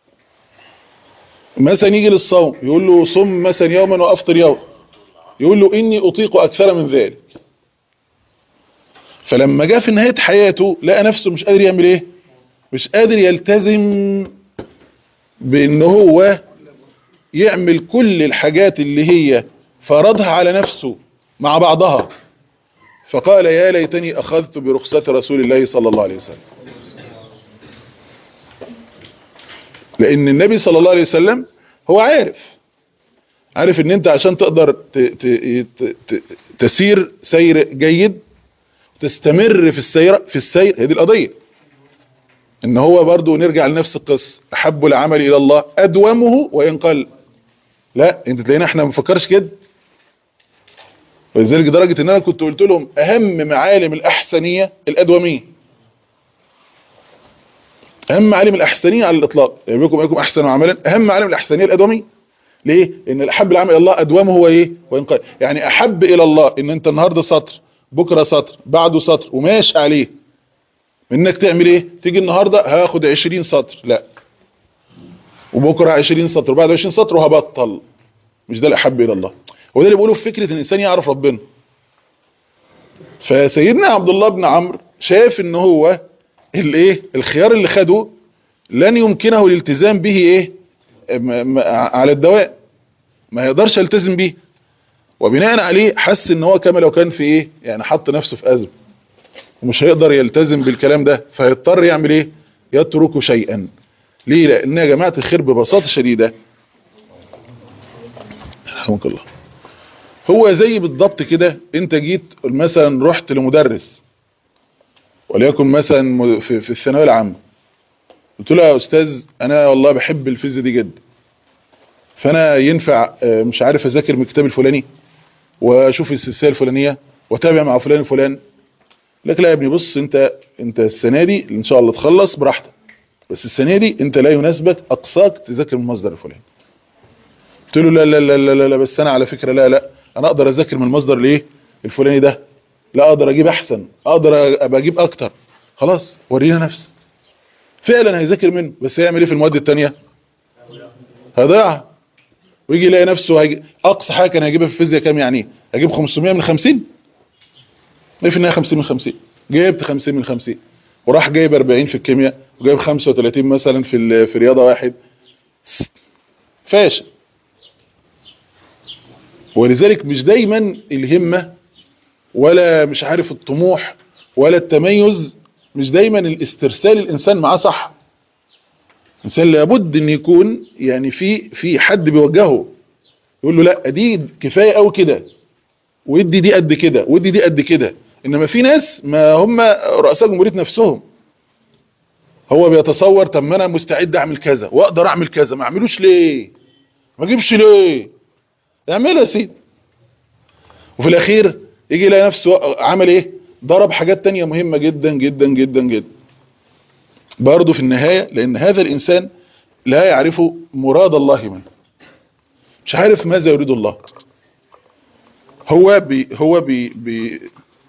Speaker 2: مثلا يجي للصوم يقول له صم مثلا يوما وافطر يوم يقول له اني اطيق اكثر من ذلك فلما جاء في نهاية حياته لقى نفسه مش قادر يعمل ايه مش قادر يلتزم بان هو يعمل كل الحاجات اللي هي فرضها على نفسه مع بعضها فقال يا ليتني اخذت برخصة رسول الله صلى الله عليه وسلم لان النبي صلى الله عليه وسلم هو عارف عارف ان انت عشان تقدر ت ت ت تسير سير جيد تستمر في السير في السير هذه القضية ان هو برضو نرجع لنفس القصة احب العمل الى الله ادومه وان قل لا انت تلاقينا احنا ما بنفكرش كده ولذلك درجة ان انا كنت قلت لهم اهم معالم الاحسنية الادومية اهم معالم الاحسنية على الاطلاق يبقى يكون احسن عملا اهم معالم الاحسنية الادومية ليه ان الاحب العمل الى الله ادومه هو ايه وان قل يعني احب الى الله ان انت النهاردة سطر بكرة سطر بعده سطر وماشي عليه انك تعمل ايه تيجي النهاردة هاخد 20 سطر لا وبكرة 20 سطر وبعد 20 سطر وهبطل مش ده الاحب الى الله هو ده اللي بيقوله في فكرة ان الانسان يعرف ربنا فسيدنا عبد الله بن عمرو شاف ان هو الايه الخيار اللي خده لن يمكنه الالتزام به ايه على الدوام ما يقدرش يلتزم به وبناء عليه حس ان هو كما لو كان في ايه يعني حط نفسه في ازمه ومش هيقدر يلتزم بالكلام ده فيضطر يعمل ايه يترك شيئا ليه لان يا جماعه الخير ببساطه شديده رحمك الله هو زي بالضبط كده انت جيت مثلا رحت لمدرس وليكن مثلا في, في الثانويه العامه قلت له يا استاذ انا والله بحب الفيزياء دي جدا فانا ينفع مش عارف اذاكر من الكتاب الفلاني واشوف السلسله الفلانيه واتابع مع فلان الفلان لك لا يا ابني بص انت انت السنه دي ان شاء الله تخلص براحتك بس السنه دي انت لا يناسبك اقصاك تذاكر من المصدر الفلاني قلت له لا لا لا لا لا, لا بس انا على فكره لا لا انا اقدر اذاكر من المصدر الايه الفلاني ده لا اقدر اجيب احسن اقدر ابقى اجيب اكتر خلاص ورينا نفسك فعلا هيذاكر منه بس هيعمل ايه في المواد التانية هيضيعها ويجي يلاقي نفسه هيجي اقصى حاجه كان هيجيبها في الفيزياء كام يعني هجيب 500 من 50 ايه في النهايه 50 من 50 جبت 50 من 50 وراح جايب 40 في الكيمياء وجايب 35 مثلا في في رياضه واحد فاشل ولذلك مش دايما الهمة ولا مش عارف الطموح ولا التميز مش دايما الاسترسال الانسان معاه صح الانسان لابد ان يكون يعني في في حد بيوجهه يقول له لا دي كفايه قوي كده وادي دي قد كده وادي دي قد كده انما في ناس ما هم رؤساء جمهوريه نفسهم هو بيتصور طب ما انا مستعد اعمل كذا واقدر اعمل كذا ما اعملوش ليه ما اجيبش ليه اعملها يا سيدي وفي الاخير يجي يلاقي نفسه عمل ايه ضرب حاجات تانية مهمة جدا جدا جدا جدا برضه في النهاية لان هذا الانسان لا يعرف مراد الله منه مش عارف ماذا يريد الله هو بي هو بي بي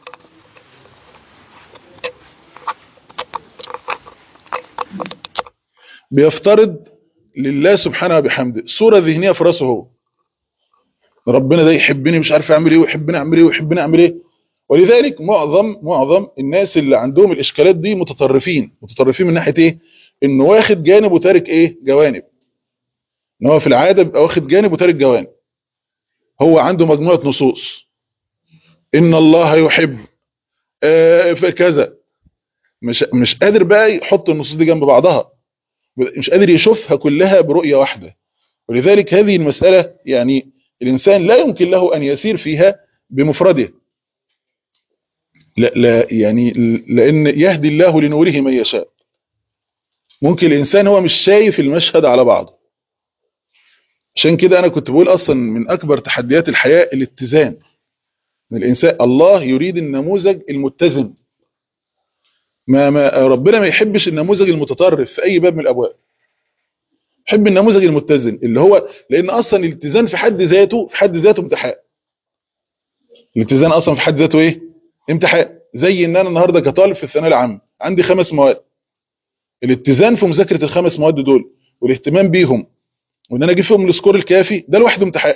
Speaker 2: بيفترض لله سبحانه وبحمده صورة ذهنية في راسه هو ربنا ده يحبني مش عارف اعمل ايه ويحبني اعمل ايه ويحبني اعمل ايه ولذلك معظم معظم الناس اللي عندهم الاشكالات دي متطرفين متطرفين من ناحيه ايه انه واخد جانب وتارك ايه جوانب ان هو في العاده بيبقى واخد جانب وتارك جوانب هو عنده مجموعه نصوص ان الله يحب آه كذا مش مش قادر بقى يحط النصوص دي جنب بعضها مش قادر يشوفها كلها برؤيه واحده ولذلك هذه المساله يعني الانسان لا يمكن له ان يسير فيها بمفرده لا, لا يعني لان يهدي الله لنوره من يشاء ممكن الانسان هو مش شايف المشهد على بعضه عشان كده انا كنت بقول اصلا من اكبر تحديات الحياة الاتزان الانسان الله يريد النموذج المتزن ما, ما ربنا ما يحبش النموذج المتطرف في اي باب من الابواب يحب النموذج المتزن اللي هو لان اصلا الاتزان في حد ذاته في حد ذاته امتحان الاتزان اصلا في حد ذاته ايه امتحان زي ان انا النهارده كطالب في الثانويه العامه عندي خمس مواد الاتزان في مذاكره الخمس مواد دول والاهتمام بيهم وان انا اجيب فيهم السكور الكافي ده لوحده امتحان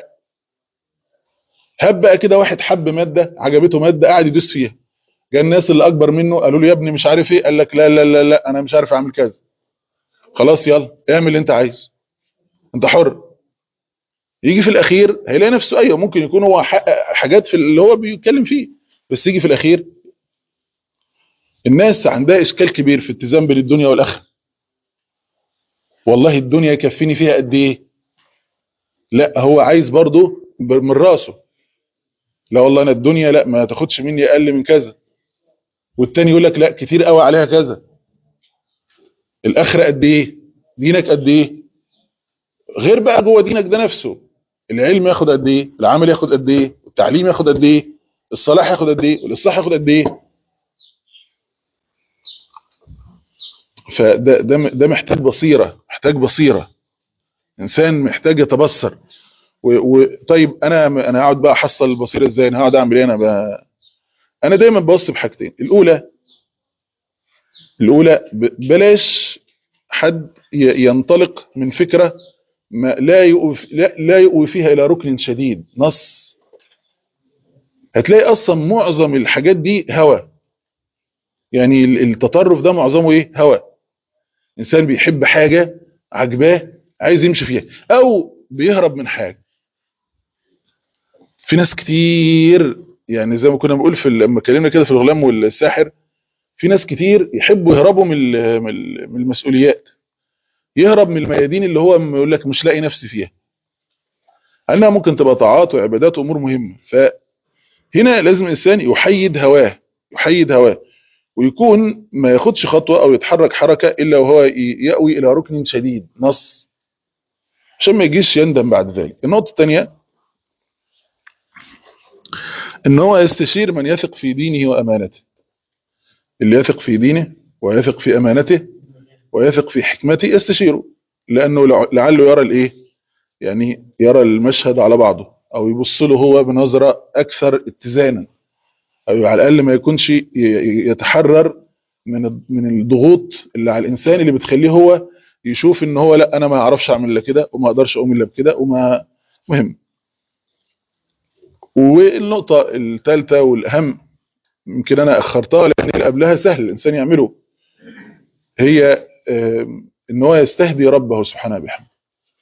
Speaker 2: هب بقى كده واحد حب ماده عجبته ماده قاعد يدوس فيها جاء الناس اللي اكبر منه قالوا له يا ابني مش عارف ايه قال لك لا لا لا لا انا مش عارف اعمل كذا خلاص يلا اعمل اللي انت عايزه انت حر يجي في الاخير هيلاقي نفسه ايوه ممكن يكون هو حقق حاجات في اللي هو بيتكلم فيه بس يجي في الاخير الناس عندها اشكال كبير في اتزان بين الدنيا والاخره والله الدنيا يكفيني فيها قد ايه لا هو عايز برضه من راسه لا والله انا الدنيا لا ما تاخدش مني اقل من كذا والتاني يقول لك لا كتير قوي عليها كذا الاخره قد ايه دينك قد ايه غير بقى جوه دينك ده نفسه العلم ياخد قد ايه العمل ياخد قد ايه التعليم ياخد قد ايه الصلاح ياخد قد ايه والاصلاح ياخد قد ايه فده ده ده محتاج بصيره محتاج بصيره انسان محتاج يتبصر وطيب انا انا هقعد بقى احصل البصيره ازاي انا هقعد اعمل ايه انا بقى انا دايما ببص بحاجتين الاولى الاولى بلاش حد ينطلق من فكره ما لا يؤوي لا, لا يؤوي فيها الى ركن شديد نص هتلاقي اصلا معظم الحاجات دي هوى يعني التطرف ده معظمه ايه هوى انسان بيحب حاجه عجباه عايز يمشي فيها او بيهرب من حاجه في ناس كتير يعني زي ما كنا بنقول في لما اتكلمنا كده في الغلام والساحر في ناس كتير يحبوا يهربوا من من المسؤوليات يهرب من الميادين اللي هو يقول لك مش لاقي نفسي فيها انها ممكن تبقى طاعات وعبادات وامور مهمه فهنا لازم الانسان يحيد هواه يحيد هواه ويكون ما ياخدش خطوه او يتحرك حركه الا وهو يأوي الى ركن شديد نص عشان ما يجيش يندم بعد ذلك النقطه الثانيه ان هو يستشير من يثق في دينه وامانته اللي يثق في دينه ويثق في امانته ويثق في حكمته يستشيره لانه لعله يرى الايه يعني يرى المشهد على بعضه او يبص له هو بنظره اكثر اتزانا او على الاقل ما يكونش يتحرر من من الضغوط اللي على الانسان اللي بتخليه هو يشوف ان هو لا انا ما اعرفش اعمل الا كده وما اقدرش اقوم الا بكده وما مهم والنقطه الثالثه والاهم يمكن انا اخرتها لان اللي قبلها سهل الانسان يعمله هي ان هو يستهدي ربه سبحانه بحمده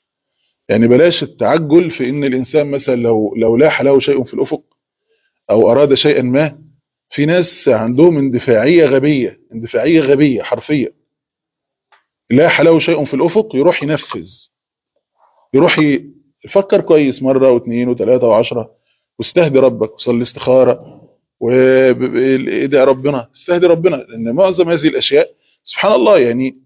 Speaker 2: يعني بلاش التعجل في ان الانسان مثلا لو لو لاح له شيء في الافق او اراد شيئا ما في ناس عندهم اندفاعيه غبيه اندفاعيه غبيه حرفيه لاح له شيء في الافق يروح ينفذ يروح يفكر كويس مره واثنين وثلاثه وعشره واستهدي ربك وصلي استخاره وادعي ربنا استهدي ربنا لان معظم هذه الاشياء سبحان الله يعني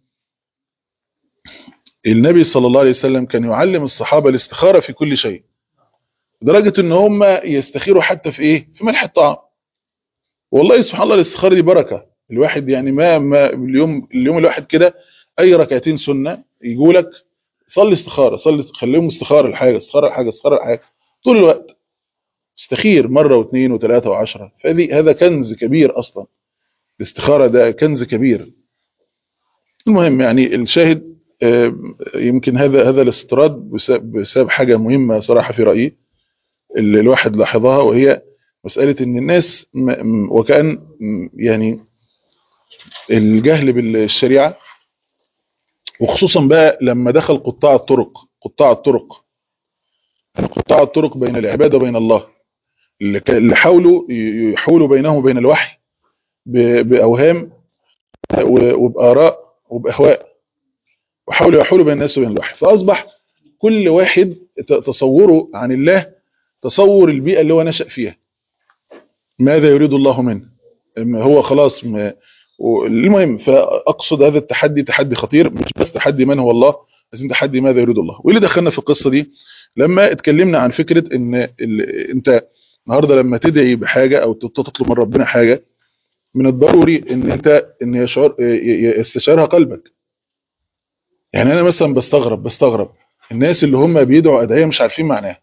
Speaker 2: النبي صلى الله عليه وسلم كان يعلم الصحابه الاستخاره في كل شيء لدرجه ان هم يستخيروا حتى في ايه في ملح الطعام والله سبحان الله الاستخاره دي بركه الواحد يعني ما, ما اليوم اليوم الواحد كده اي ركعتين سنه يجوا لك صلي استخاره صلي خليهم استخاره الحاجه استخاره الحاجه استخاره الحاجه طول الوقت استخير مره واثنين وثلاثه وعشرة فهذه هذا كنز كبير اصلا الاستخاره ده كنز كبير المهم يعني الشاهد يمكن هذا هذا الاستطراد بسبب حاجه مهمه صراحه في رايي اللي الواحد لاحظها وهي مساله ان الناس وكان يعني الجهل بالشريعه وخصوصا بقى لما دخل قطاع الطرق قطاع الطرق قطاع الطرق بين العباد وبين الله اللي حاولوا يحولوا بينهم وبين الوحي باوهام وباراء وباهواء وحاولوا يحولوا بين الناس وبين الوحي فاصبح كل واحد تصوره عن الله تصور البيئه اللي هو نشأ فيها ماذا يريد الله منه هو خلاص المهم فاقصد هذا التحدي تحدي خطير مش بس تحدي من هو الله لازم تحدي ماذا يريد الله واللي دخلنا في القصه دي لما اتكلمنا عن فكره ان انت النهارده لما تدعي بحاجه او تطلب من ربنا حاجه من الضروري ان انت ان يشعر يستشعرها قلبك يعني انا مثلا بستغرب بستغرب الناس اللي هم بيدعوا ادعيه مش عارفين معناها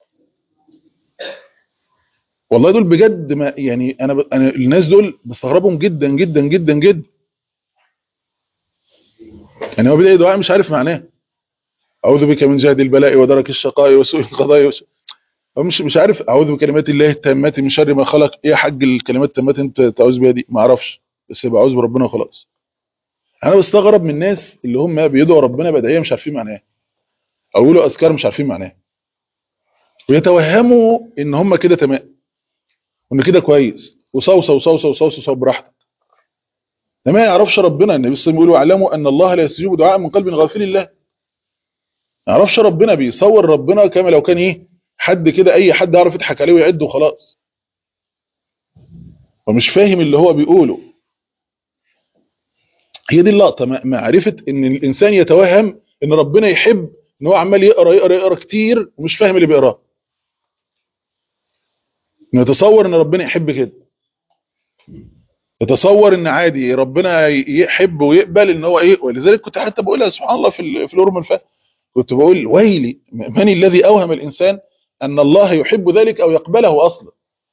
Speaker 2: والله دول بجد ما يعني انا ب... انا الناس دول بستغربهم جدا جدا جدا جدا يعني هو بيدعي دعاء مش عارف معناه اعوذ بك من جهد البلاء ودرك الشقاء وسوء القضاء وش... هو مش مش عارف اعوذ بكلمات الله التامات من شر ما خلق ايه يا حاج الكلمات التامات انت تعوذ بيها دي ما اعرفش بس بعوذ بربنا وخلاص انا بستغرب من الناس اللي هم بيدعوا ربنا بدعيه مش عارفين معناها او يقولوا اذكار مش عارفين معناها ويتوهموا ان هم كده تمام وان كده كويس وصوصه وصوصه وصوصه وصوصه براحتك ده ما يعرفش ربنا النبي صلى الله عليه وسلم يقول اعلموا ان الله لا يستجيب دعاء من قلب غافل الله ما يعرفش ربنا بيصور ربنا كما لو كان ايه حد كده اي حد يعرف يضحك عليه ويعد وخلاص ومش فاهم اللي هو بيقوله هي دي اللقطه معرفه ان الانسان يتوهم ان ربنا يحب ان هو عمال يقرا يقرا يقرا كتير ومش فاهم اللي بيقراه انه يتصور ان ربنا يحب كده يتصور ان عادي ربنا يحب ويقبل ان هو ايه ولذلك كنت حتى بقولها سبحان الله في في الورم الفات كنت بقول ويلي من الذي اوهم الانسان ان الله يحب ذلك او يقبله اصلا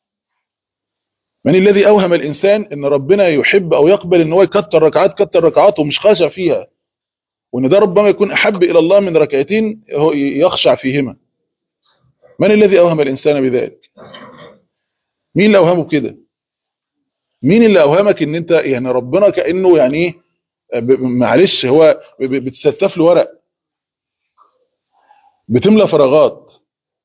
Speaker 2: من الذي اوهم الانسان ان ربنا يحب او يقبل ان هو يكتر ركعات كتر ركعات ومش خاشع فيها وان ده ربما يكون احب الى الله من ركعتين هو يخشع فيهما من الذي اوهم الانسان بذلك مين اللي اوهمه كده مين اللي اوهمك ان انت يعني ربنا كانه يعني ايه معلش هو بتستف له ورق بتملى فراغات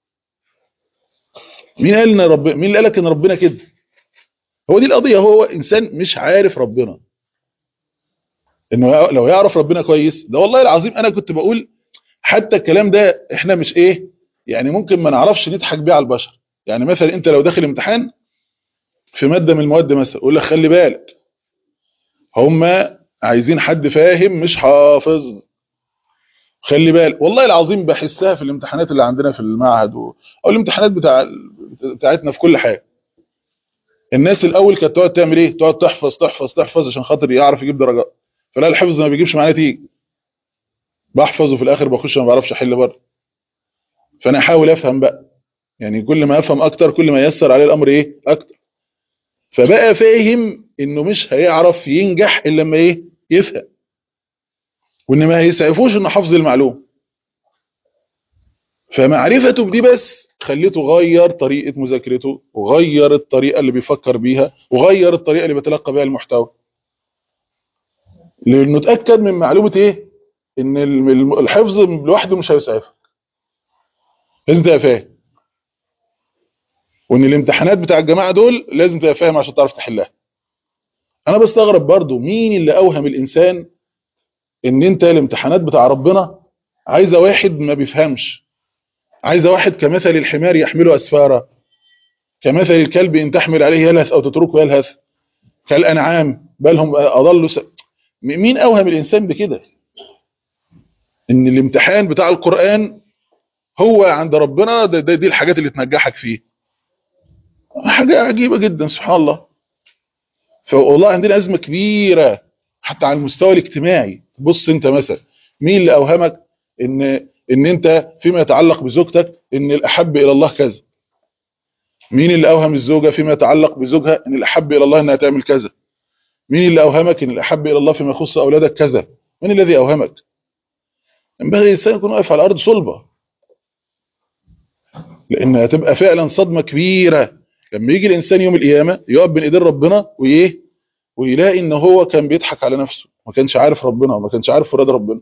Speaker 2: مين قال ان رب مين اللي قال لك ان ربنا كده هو دي القضيه هو انسان مش عارف ربنا انه لو يعرف ربنا كويس ده والله العظيم انا كنت بقول حتى الكلام ده احنا مش ايه يعني ممكن ما نعرفش نضحك بيه على البشر يعني مثلا انت لو داخل امتحان في ماده من المواد مثلا يقول لك خلي بالك هم عايزين حد فاهم مش حافظ خلي بالك والله العظيم بحسها في الامتحانات اللي عندنا في المعهد و... او الامتحانات بتاع بتاعتنا في كل حاجه الناس الاول كانت تقعد تعمل ايه تقعد تحفظ تحفظ تحفظ عشان خاطر يعرف يجيب درجات فلا الحفظ ما بيجيبش معانا تيجي بحفظ وفي الاخر بخش ما بعرفش احل بره فانا احاول افهم بقى يعني كل ما افهم اكتر كل ما ييسر عليه الامر ايه اكتر فبقى فاهم انه مش هيعرف ينجح الا لما ايه يفهم وان ما هيسعفوش انه حفظ المعلوم فمعرفته بدي بس خليته غير طريقة مذاكرته وغير الطريقة اللي بيفكر بيها وغير الطريقة اللي بيتلقى بيها المحتوى لانه اتاكد من معلومه ايه ان الحفظ لوحده مش هيسعفك لازم تبقى فاهم وان الامتحانات بتاع الجماعه دول لازم تبقى فاهم عشان تعرف تحلها انا بستغرب برضو مين اللي اوهم الانسان ان انت الامتحانات بتاع ربنا عايزه واحد ما بيفهمش عايزه واحد كمثل الحمار يحمله اسفارا كمثل الكلب ان تحمل عليه يلهث او تتركه يلهث كالانعام بل هم اضلوا س... مين اوهم الانسان بكده ان الامتحان بتاع القرآن هو عند ربنا ده ده دي الحاجات اللي تنجحك فيه حاجة عجيبة جدا سبحان الله فوالله عندنا أزمة كبيرة حتى على المستوى الاجتماعي بص انت مثلا مين اللي أوهمك ان ان انت فيما يتعلق بزوجتك ان الأحب إلى الله كذا مين اللي أوهم الزوجة فيما يتعلق بزوجها ان الأحب إلى الله انها تعمل كذا مين اللي أوهمك ان الأحب إلى الله فيما يخص أولادك كذا من الذي أوهمك ينبغي الإنسان يكون واقف على الأرض صلبة لأن هتبقى فعلا صدمة كبيرة لما يجي الإنسان يوم القيامة يقف بين إيدين ربنا وإيه ويلاقي إن هو كان بيضحك على نفسه ما كانش عارف ربنا وما كانش عارف مراد ربنا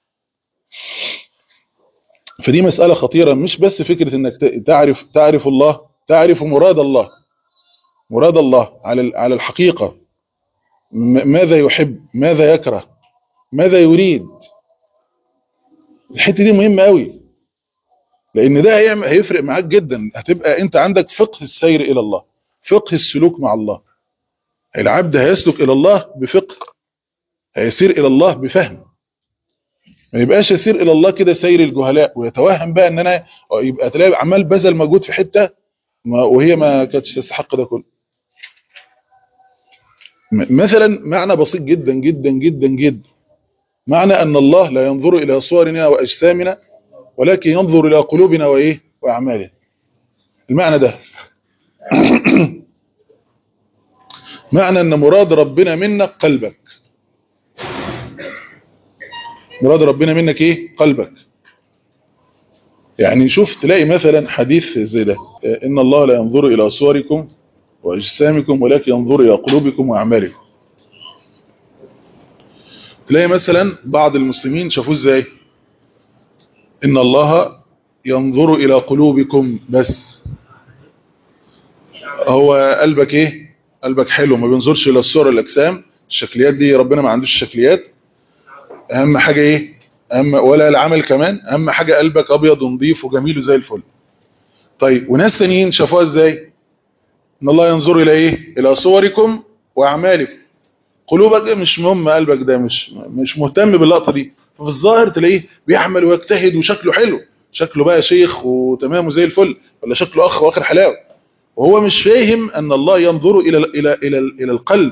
Speaker 2: فدي مسألة خطيرة مش بس فكرة إنك تعرف تعرف الله تعرف مراد الله مراد الله على على الحقيقة ماذا يحب ماذا يكره ماذا يريد الحته دي مهمه قوي لان ده هيعمل هيفرق معاك جدا هتبقى انت عندك فقه السير الى الله فقه السلوك مع الله العبد هيسلك الى الله بفقه هيسير الى الله بفهم ما يبقاش يسير الى الله كده سير الجهلاء ويتوهم بقى ان انا يبقى تلاقي عمال بذل مجهود في حته وهي ما كانتش تستحق ده كله مثلا معنى بسيط جدا جدا جدا جدا معنى أن الله لا ينظر إلى صورنا وأجسامنا ولكن ينظر إلى قلوبنا وإيه وأعمالنا المعنى ده معنى أن مراد ربنا منك قلبك مراد ربنا منك إيه قلبك يعني شوف تلاقي مثلا حديث زي ده إن الله لا ينظر إلى صوركم وأجسامكم ولكن ينظر إلى قلوبكم وأعمالكم تلاقي مثلا بعض المسلمين شافوه ازاي ان الله ينظر الى قلوبكم بس هو قلبك ايه قلبك حلو ما بينظرش الى الصور الاجسام الشكليات دي ربنا ما عندوش شكليات اهم حاجة ايه اهم ولا العمل كمان اهم حاجة قلبك ابيض ونظيف وجميل وزي الفل طيب وناس ثانيين شافوها ازاي ان الله ينظر الى ايه الى صوركم واعمالكم قلوبك مش مهم قلبك ده مش مش مهتم باللقطه دي ففي الظاهر تلاقيه بيعمل ويجتهد وشكله حلو شكله بقى شيخ وتمام وزي الفل ولا شكله اخ واخر حلاوه وهو مش فاهم ان الله ينظر الى الى الى الى القلب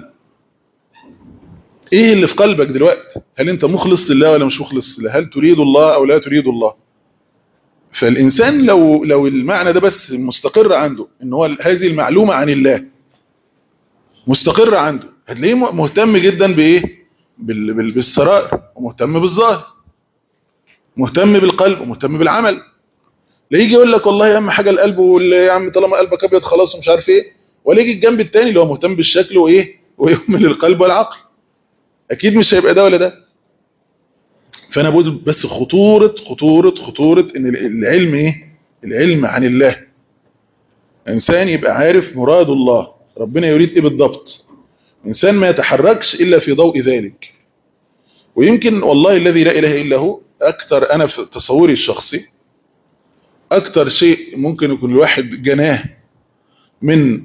Speaker 2: ايه اللي في قلبك دلوقتي هل انت مخلص لله ولا مش مخلص لله هل تريد الله او لا تريد الله فالانسان لو لو المعنى ده بس مستقر عنده ان هو هذه المعلومه عن الله مستقر عنده هتلاقيه مهتم جدا بايه بالسرائر ومهتم بالظاهر مهتم بالقلب ومهتم بالعمل لا يجي يقول لك والله اهم حاجه القلب واللي يا عم طالما قلبك ابيض خلاص ومش عارف ايه ولا يجي الجنب الثاني اللي هو مهتم بالشكل وايه ويهمل القلب والعقل اكيد مش هيبقى ده ولا ده فانا بقول بس خطوره خطوره خطوره ان العلم ايه العلم عن الله انسان يبقى عارف مراد الله ربنا يريد ايه بالضبط إنسان ما يتحركش إلا في ضوء ذلك ويمكن والله الذي لا إله إلا هو أكثر أنا في تصوري الشخصي أكثر شيء ممكن يكون الواحد جناه من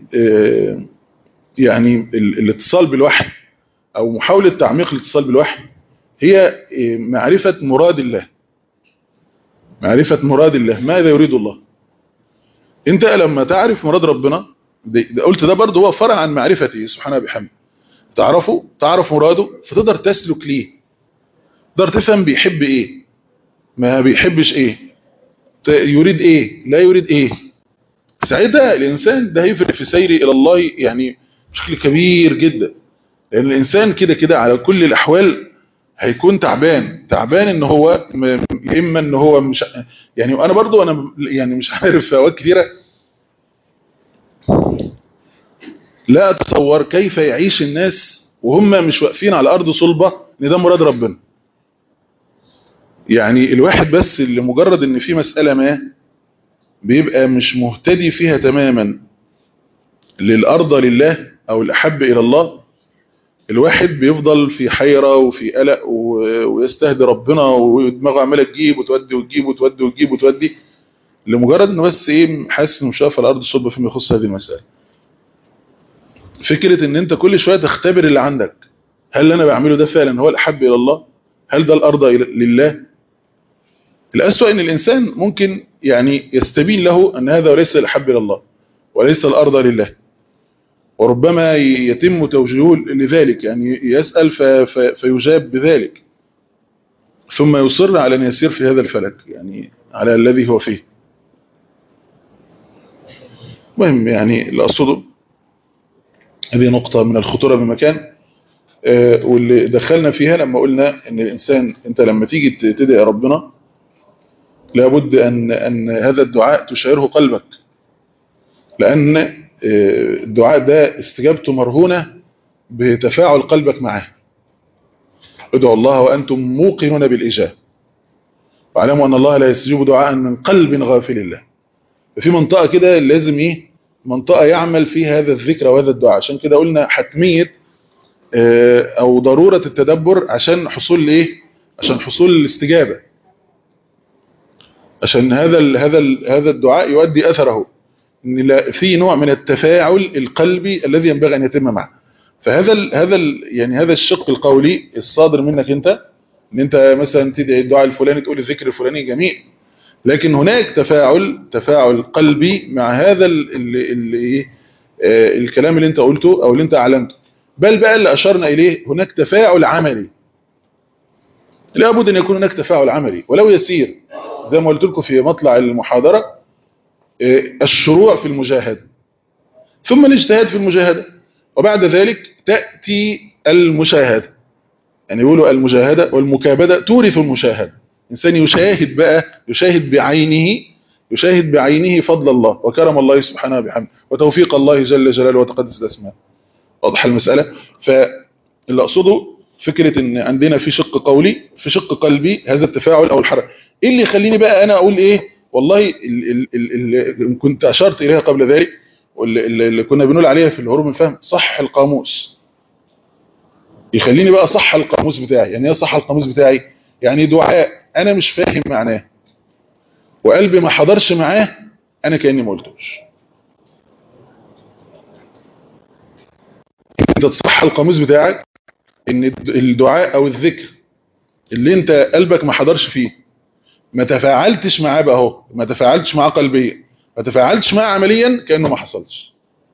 Speaker 2: يعني الاتصال بالوحي أو محاولة تعميق الاتصال بالوحي هي معرفة مراد الله معرفة مراد الله ماذا يريد الله انت لما تعرف مراد ربنا ده قلت ده برضه هو فرع عن معرفته سبحانه بحمده تعرفه تعرف مراده فتقدر تسلك ليه تقدر تفهم بيحب ايه ما بيحبش ايه يريد ايه لا يريد ايه ساعتها الانسان ده هيفرق في سيره الى الله يعني بشكل كبير جدا لان الانسان كده كده على كل الاحوال هيكون تعبان تعبان ان هو اما ان هو مش يعني وانا برضو انا يعني مش عارف في اوقات كثيره لا اتصور كيف يعيش الناس وهم مش واقفين على ارض صلبه ان ده مراد ربنا يعني الواحد بس اللي مجرد ان في مساله ما بيبقى مش مهتدي فيها تماما للأرض لله أو الأحب إلى الله الواحد بيفضل في حيرة وفي قلق ويستهدي ربنا ودماغه عماله تجيب وتودي وتجيب وتودي وتجيب وتودي لمجرد انه بس ايه حاسس انه شاف الارض صلب فيما يخص هذه المسائل فكرة ان انت كل شوية تختبر اللي عندك هل اللي انا بعمله ده فعلا هو الاحب الى الله هل ده الارض لله الاسوأ ان الانسان ممكن يعني يستبين له ان هذا وليس الاحب الى الله وليس الارض لله وربما يتم توجيهه لذلك يعني يسأل فيجاب بذلك ثم يصر على أن يسير في هذا الفلك يعني على الذي هو فيه مهم يعني اللي أقصده هذه نقطة من الخطورة بمكان واللي دخلنا فيها لما قلنا أن الإنسان أنت لما تيجي تدعي ربنا لابد أن, أن هذا الدعاء تشعره قلبك لأن الدعاء ده استجابته مرهونة بتفاعل قلبك معاه ادعوا الله وأنتم موقنون بالإجابة واعلموا أن الله لا يستجيب دعاء من قلب غافل الله ففي منطقة كده لازم إيه منطقة يعمل فيها هذا الذكر وهذا الدعاء عشان كده قلنا حتمية أو ضرورة التدبر عشان حصول إيه عشان حصول الاستجابة عشان هذا هذا هذا الدعاء يؤدي أثره ان في نوع من التفاعل القلبي الذي ينبغي ان يتم معه فهذا ال هذا ال يعني هذا الشق القولي الصادر منك انت ان انت مثلا تدعي الدعاء الفلاني تقول الذكر الفلاني جميل لكن هناك تفاعل تفاعل قلبي مع هذا ال ال ال آه الكلام اللي انت قلته او اللي انت اعلنته بل بقى اللي اشرنا اليه هناك تفاعل عملي لابد ان يكون هناك تفاعل عملي ولو يسير زي ما قلت لكم في مطلع المحاضره الشروع في المجاهدة ثم الاجتهاد في المجاهدة وبعد ذلك تأتي المشاهدة يعني يقولوا المجاهدة والمكابدة تورث المشاهدة إنسان يشاهد بقى يشاهد بعينه يشاهد بعينه فضل الله وكرم الله سبحانه وبحمده وتوفيق الله جل جلاله وتقدس الأسماء واضح المسألة فاللي أقصده فكرة ان عندنا في شق قولي في شق قلبي هذا التفاعل أو الحركة إيه اللي يخليني بقى أنا أقول إيه والله اللي كنت أشرت إليها قبل ذلك واللي كنا بنقول عليها في الهروب من الفهم صح القاموس يخليني بقى صح القاموس بتاعي يعني ايه صح القاموس بتاعي يعني دعاء أنا مش فاهم معناه وقلبي ما حضرش معاه أنا كأني ما قلتوش انت تصح القاموس بتاعك ان الدعاء او الذكر اللي انت قلبك ما حضرش فيه ما تفاعلتش معاه بقى اهو ما تفاعلتش معاه قلبيا ما تفاعلتش معاه عمليا كأنه ما حصلش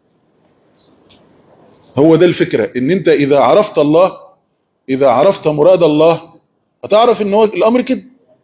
Speaker 2: هو ده الفكرة ان انت اذا عرفت الله اذا عرفت مراد الله هتعرف ان هو الامر كده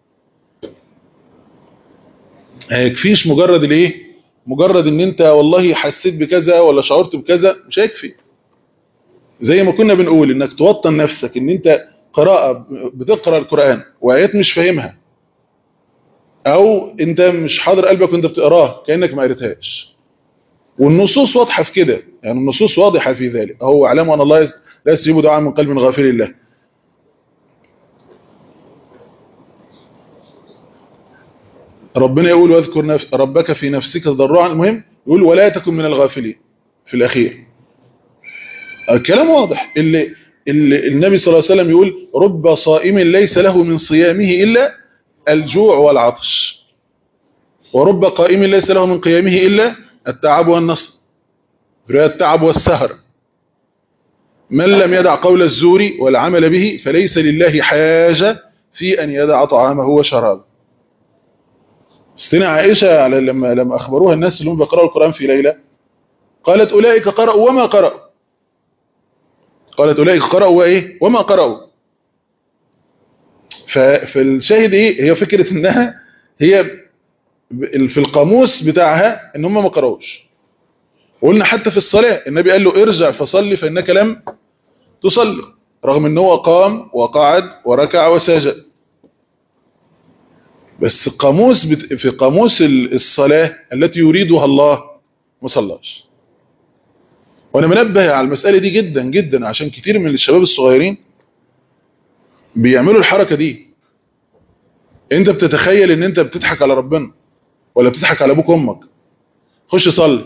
Speaker 2: هيكفيش مجرد الايه مجرد ان انت والله حسيت بكذا ولا شعرت بكذا مش هيكفي زي ما كنا بنقول انك توطن نفسك ان انت قراءة بتقرأ القرآن وآيات مش فاهمها او انت مش حاضر قلبك وانت بتقراه كأنك ما قريتهاش والنصوص واضحة في كده يعني النصوص واضحة في ذلك هو اعلموا ان الله لا يستجيب دعاء من قلب غافل الله ربنا يقول واذكر نف... ربك في نفسك تضرعا المهم يقول ولا تكن من الغافلين في الأخير الكلام واضح اللي, اللي النبي صلى الله عليه وسلم يقول رب صائم ليس له من صيامه إلا الجوع والعطش ورب قائم ليس له من قيامه إلا التعب والنصر التعب والسهر من لم يدع قول الزور والعمل به فليس لله حاجة في أن يدع طعامه وشرابه ستنا عائشة على لما لما أخبروها الناس اللي هم بيقرأوا القرآن في ليلة قالت أولئك قرأوا وما قرأوا قالت أولئك قرأوا وإيه وما قرأوا فالشاهد إيه هي فكرة إنها هي في القاموس بتاعها إن هم ما قرأوش وقلنا حتى في الصلاة النبي قال له ارجع فصلي فإنك لم تصلي رغم ان هو قام وقعد وركع وسجد بس قاموس بت... في قاموس الصلاة التي يريدها الله ما صلاش وانا منبه على المسألة دي جدا جدا عشان كتير من الشباب الصغيرين بيعملوا الحركة دي انت بتتخيل ان انت بتضحك على ربنا ولا بتضحك على ابوك وامك خش صلي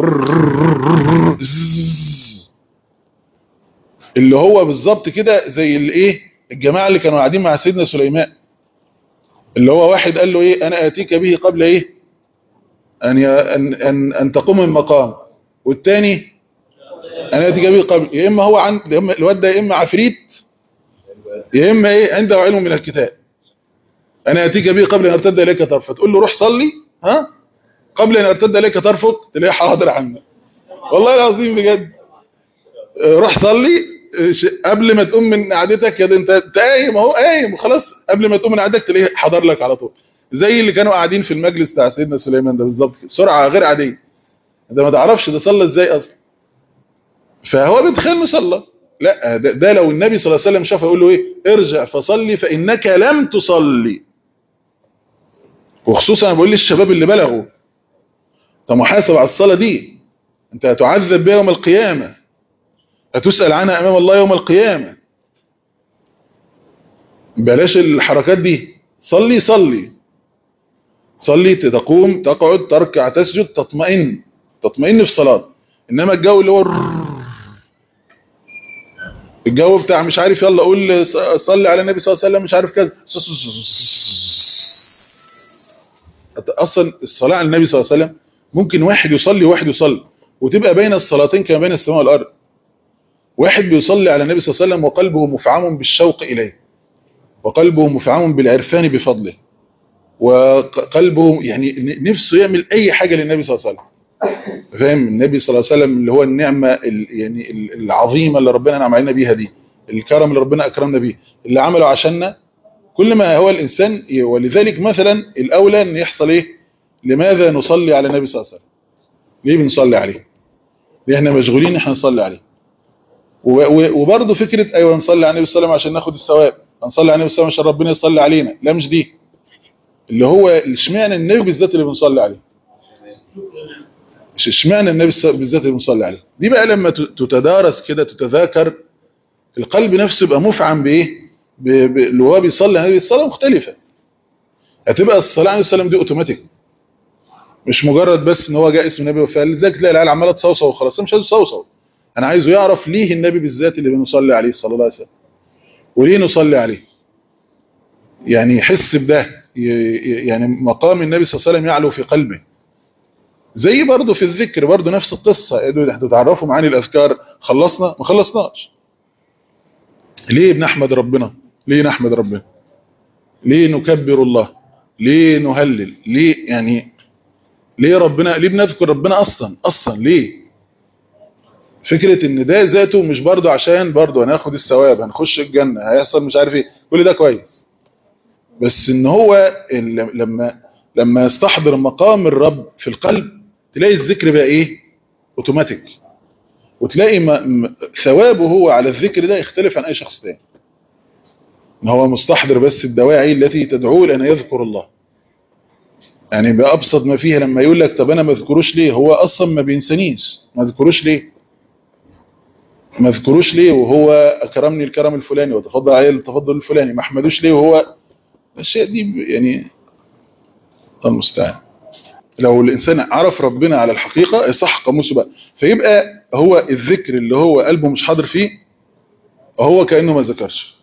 Speaker 2: اللي هو بالظبط كده زي الايه الجماعه اللي كانوا قاعدين مع سيدنا سليمان اللي هو واحد قال له ايه انا اتيك به قبل ايه ان ي... ان ان, أن تقوم من مقام والتاني انا اتيك به قبل يا اما هو عند يا اما الواد ده يا اما عفريت يا اما ايه عنده علم من الكتاب انا اتيك به قبل ان ارتد اليك طرفك تقول له روح صلي ها قبل ان ارتد اليك طرفك تلاقيه حاضر عنك والله العظيم بجد روح صلي قبل ما تقوم من قعدتك يا ده انت قايم اهو قايم وخلاص قبل ما تقوم من قعدتك تلاقيه حضر لك على طول زي اللي كانوا قاعدين في المجلس بتاع سيدنا سليمان ده بالظبط سرعه غير عاديه انت ما تعرفش ده صلى ازاي اصلا فهو بيتخيل انه صلى لا ده, ده لو النبي صلى الله عليه وسلم شافه يقول له ايه ارجع فصلي فانك لم تصلي وخصوصا انا بقول للشباب اللي بلغوا انت محاسب على الصلاه دي انت هتعذب بها يوم القيامه هتسال عنها امام الله يوم القيامه بلاش الحركات دي صلي صلي صلي تقوم تقعد تركع تسجد تطمئن تطمئن في صلاه انما الجو اللي هو الجو بتاع مش عارف يلا قول صلي على النبي صلى الله عليه وسلم مش عارف كذا اصلا الصلاه على النبي صلى الله عليه وسلم ممكن واحد يصلي وواحد يصلي وتبقى بين الصلاتين كما بين السماء والارض واحد بيصلي على النبي صلى الله عليه وسلم وقلبه مفعم بالشوق اليه وقلبه مفعم بالعرفان بفضله وقلبه يعني نفسه يعمل اي حاجه للنبي صلى الله عليه وسلم فاهم النبي صلى الله عليه وسلم اللي هو النعمه يعني العظيمه اللي ربنا انعم علينا بيها دي الكرم اللي ربنا اكرمنا بيه اللي عمله عشاننا كل ما هو الانسان ولذلك مثلا الاولى ان يحصل ايه لماذا نصلي على النبي صلى الله عليه وسلم ليه بنصلي عليه ليه احنا مشغولين احنا نصلي عليه وبرضه فكره ايوه نصلي على النبي صلى الله عليه وسلم عشان ناخد الثواب نصلي على النبي صلى الله عليه وسلم عشان ربنا يصلي علينا لا مش دي اللي هو اشمعنى النبي بالذات اللي بنصلي عليه اشمعنى النبي بالذات اللي بنصلي عليه دي بقى لما تتدارس كده تتذاكر القلب نفسه يبقى مفعم بايه اللي هو بيصلي هذه الصلاه مختلفه هتبقى الصلاه عليه السلام دي اوتوماتيك مش مجرد بس ان هو جاء اسم النبي فلذلك تلاقي العيال عماله تصوصو وخلاص مش عايز تصوصو انا عايزه يعرف ليه النبي بالذات اللي بنصلي عليه صلى الله عليه وسلم وليه نصلي عليه يعني يحس بده يعني مقام النبي صلى الله عليه وسلم يعلو في قلبه زي برضه في الذكر برضه نفس القصة هتتعرفوا معاني الأذكار خلصنا ما خلصناش ليه بنحمد ربنا ليه نحمد ربنا ليه نكبر الله ليه نهلل ليه يعني ليه ربنا ليه بنذكر ربنا أصلا أصلا ليه فكرة ان ده ذاته مش برضه عشان برضه هناخد الثواب هنخش الجنة هيحصل مش عارف ايه كل ده كويس بس ان هو لما لما يستحضر مقام الرب في القلب تلاقي الذكر بقى ايه اوتوماتيك وتلاقي ما ثوابه هو على الذكر ده يختلف عن اي شخص تاني ان هو مستحضر بس الدواعي التي تدعوه لان يذكر الله يعني بأبسط ما فيها لما يقول لك طب انا ما اذكروش ليه هو اصلا ما بينسانيش ما اذكروش ليه ما اذكروش ليه وهو اكرمني الكرم الفلاني وتفضل علي التفضل الفلاني ما احمدوش ليه وهو الاشياء دي يعني المستعان لو الانسان عرف ربنا على الحقيقه يصح قاموسه بقى فيبقى هو الذكر اللي هو قلبه مش حاضر فيه هو كانه ما ذكرش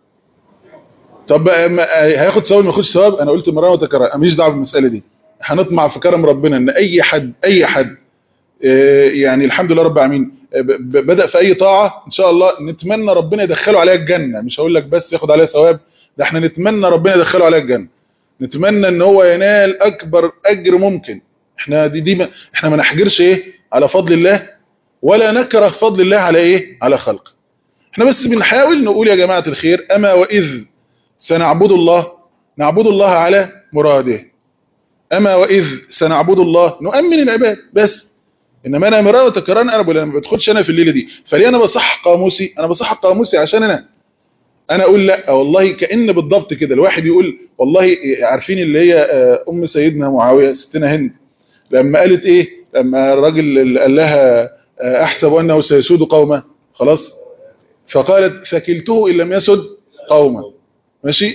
Speaker 2: طب بقى هياخد ثواب ما ياخدش ثواب انا قلت مره وتكرر ماليش دعوه بالمساله دي هنطمع في كرم ربنا ان اي حد اي حد يعني الحمد لله رب العالمين بدأ في اي طاعة ان شاء الله نتمنى ربنا يدخله عليها الجنة مش هقول لك بس ياخد عليها ثواب ده احنا نتمنى ربنا يدخله عليها الجنة نتمنى ان هو ينال اكبر اجر ممكن احنا دي, دي ما احنا ما نحجرش ايه على فضل الله ولا نكره فضل الله على ايه على خلقه احنا بس بنحاول نقول يا جماعة الخير اما واذ سنعبد الله نعبد الله على مراده اما واذ سنعبد الله نؤمن العباد بس انما انا مرة وتكرار انا بقول انا ما بدخلش انا في الليله دي فليه انا بصح قاموسي انا بصح قاموسي عشان انا انا اقول لا والله كان بالضبط كده الواحد يقول والله عارفين اللي هي ام سيدنا معاويه ستنا هند لما قالت ايه لما الراجل قال لها احسب انه سيسود قومه خلاص فقالت ثكلته ان لم يسد قومه ماشي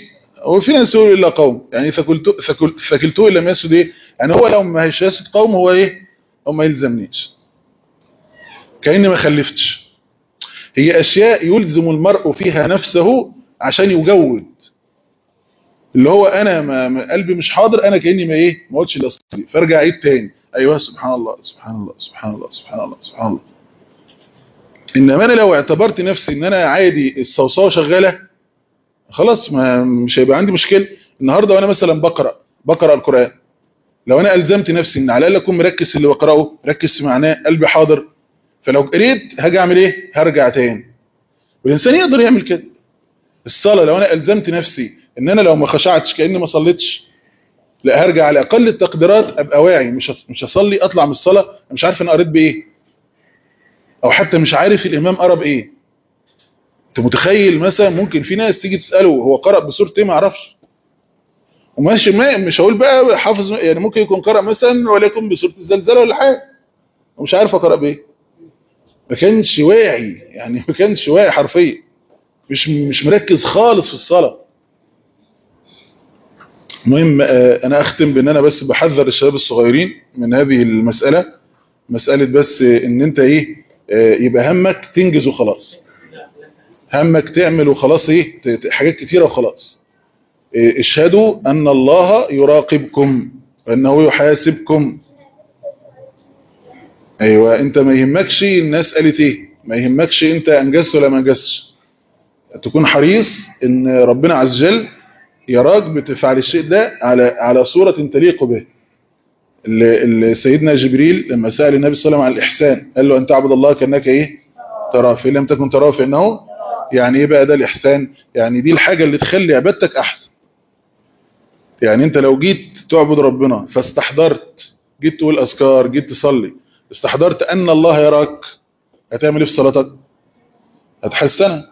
Speaker 2: وفي ناس يقول الا قوم يعني ثكلت ثكل ثكلته لم يسد ايه يعني هو لو ما هيش يسد قوم هو ايه هو ما يلزمنيش كاني ما خلفتش هي اشياء يلزم المرء فيها نفسه عشان يجود اللي هو انا ما ما- قلبي مش حاضر انا كاني ما ايه ما قلتش الاصل دي فارجع عيد تاني ايوه سبحان الله سبحان الله سبحان الله سبحان الله سبحان الله انما انا لو اعتبرت نفسي ان انا عادي الصوصوه شغاله خلاص ما مش هيبقى عندي مشكله النهارده وانا مثلا بقرا بقرا القران لو انا الزمت نفسي ان على الاقل اكون مركز في اللي بقراه مركز في معناه قلبي حاضر فلو قريت هاجي اعمل ايه هرجع تاني والانسان يقدر يعمل كده الصلاه لو انا الزمت نفسي ان انا لو ما خشعتش كاني ما صليتش لا هرجع على اقل التقديرات ابقى واعي مش هص- مش هصلي اطلع من الصلاه أنا مش عارف انا قريت بايه او حتى مش عارف الامام قرا بايه انت متخيل مثلا ممكن في ناس تيجي تساله هو قرأ بسوره ايه ما اعرفش وماشي ما مش هقول بقى حافظ يعني ممكن يكون قرأ مثلا وليكن بسوره الزلزال ولا حاجه ومش عارف اقرا بايه ما كانش واعي يعني ما كانش واعي حرفيا مش مش مركز خالص في الصلاه المهم آه، انا اختم بان انا بس بحذر الشباب الصغيرين من هذه المساله مساله بس آه، ان انت ايه آه، يبقى همك تنجز وخلاص همك تعمل وخلاص ايه ت- ت- حاجات كتيره وخلاص إيه، اشهدوا ان الله يراقبكم وانه يحاسبكم ايوه انت ما يهمكش الناس قالت ايه ما يهمكش انت انجزت ولا ما انجزتش تكون حريص ان ربنا عز وجل يراك بتفعل الشيء ده على على صوره تليق به اللي اللي سيدنا جبريل لما سال النبي صلى الله عليه وسلم عن الاحسان قال له ان تعبد الله كانك ايه تراه فان لم تكن تراه فانه يعني ايه بقى ده الاحسان يعني دي الحاجه اللي تخلي عبادتك احسن يعني انت لو جيت تعبد ربنا فاستحضرت جيت تقول اذكار جيت تصلي استحضرت ان الله يراك هتعمل ايه في صلاتك هتحسنها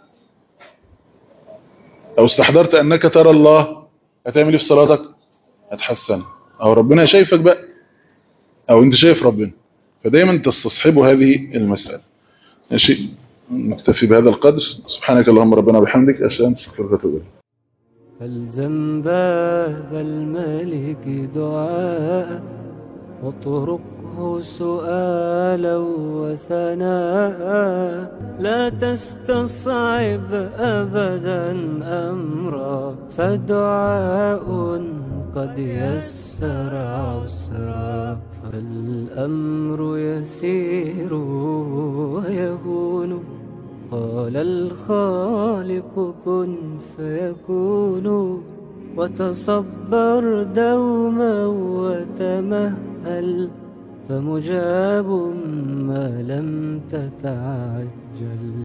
Speaker 2: لو استحضرت انك ترى الله هتعمل ايه في صلاتك هتحسنها او ربنا شايفك بقى او انت شايف ربنا فدايما تستصحبوا هذه المسألة ماشي نكتفي بهذا القدر سبحانك اللهم ربنا وبحمدك اشهد ان لا اله الا انت استغفرك واتوب اليك
Speaker 1: فالزم باب الملك دعاء واطرقه سؤالا وثناء لا تستصعب أبدا أمرا فدعاء قد يسر عسرا فالأمر يسير ويهون قال الخالق كن فيكون وتصبر دوما وتمهل فمجاب ما لم تتعجل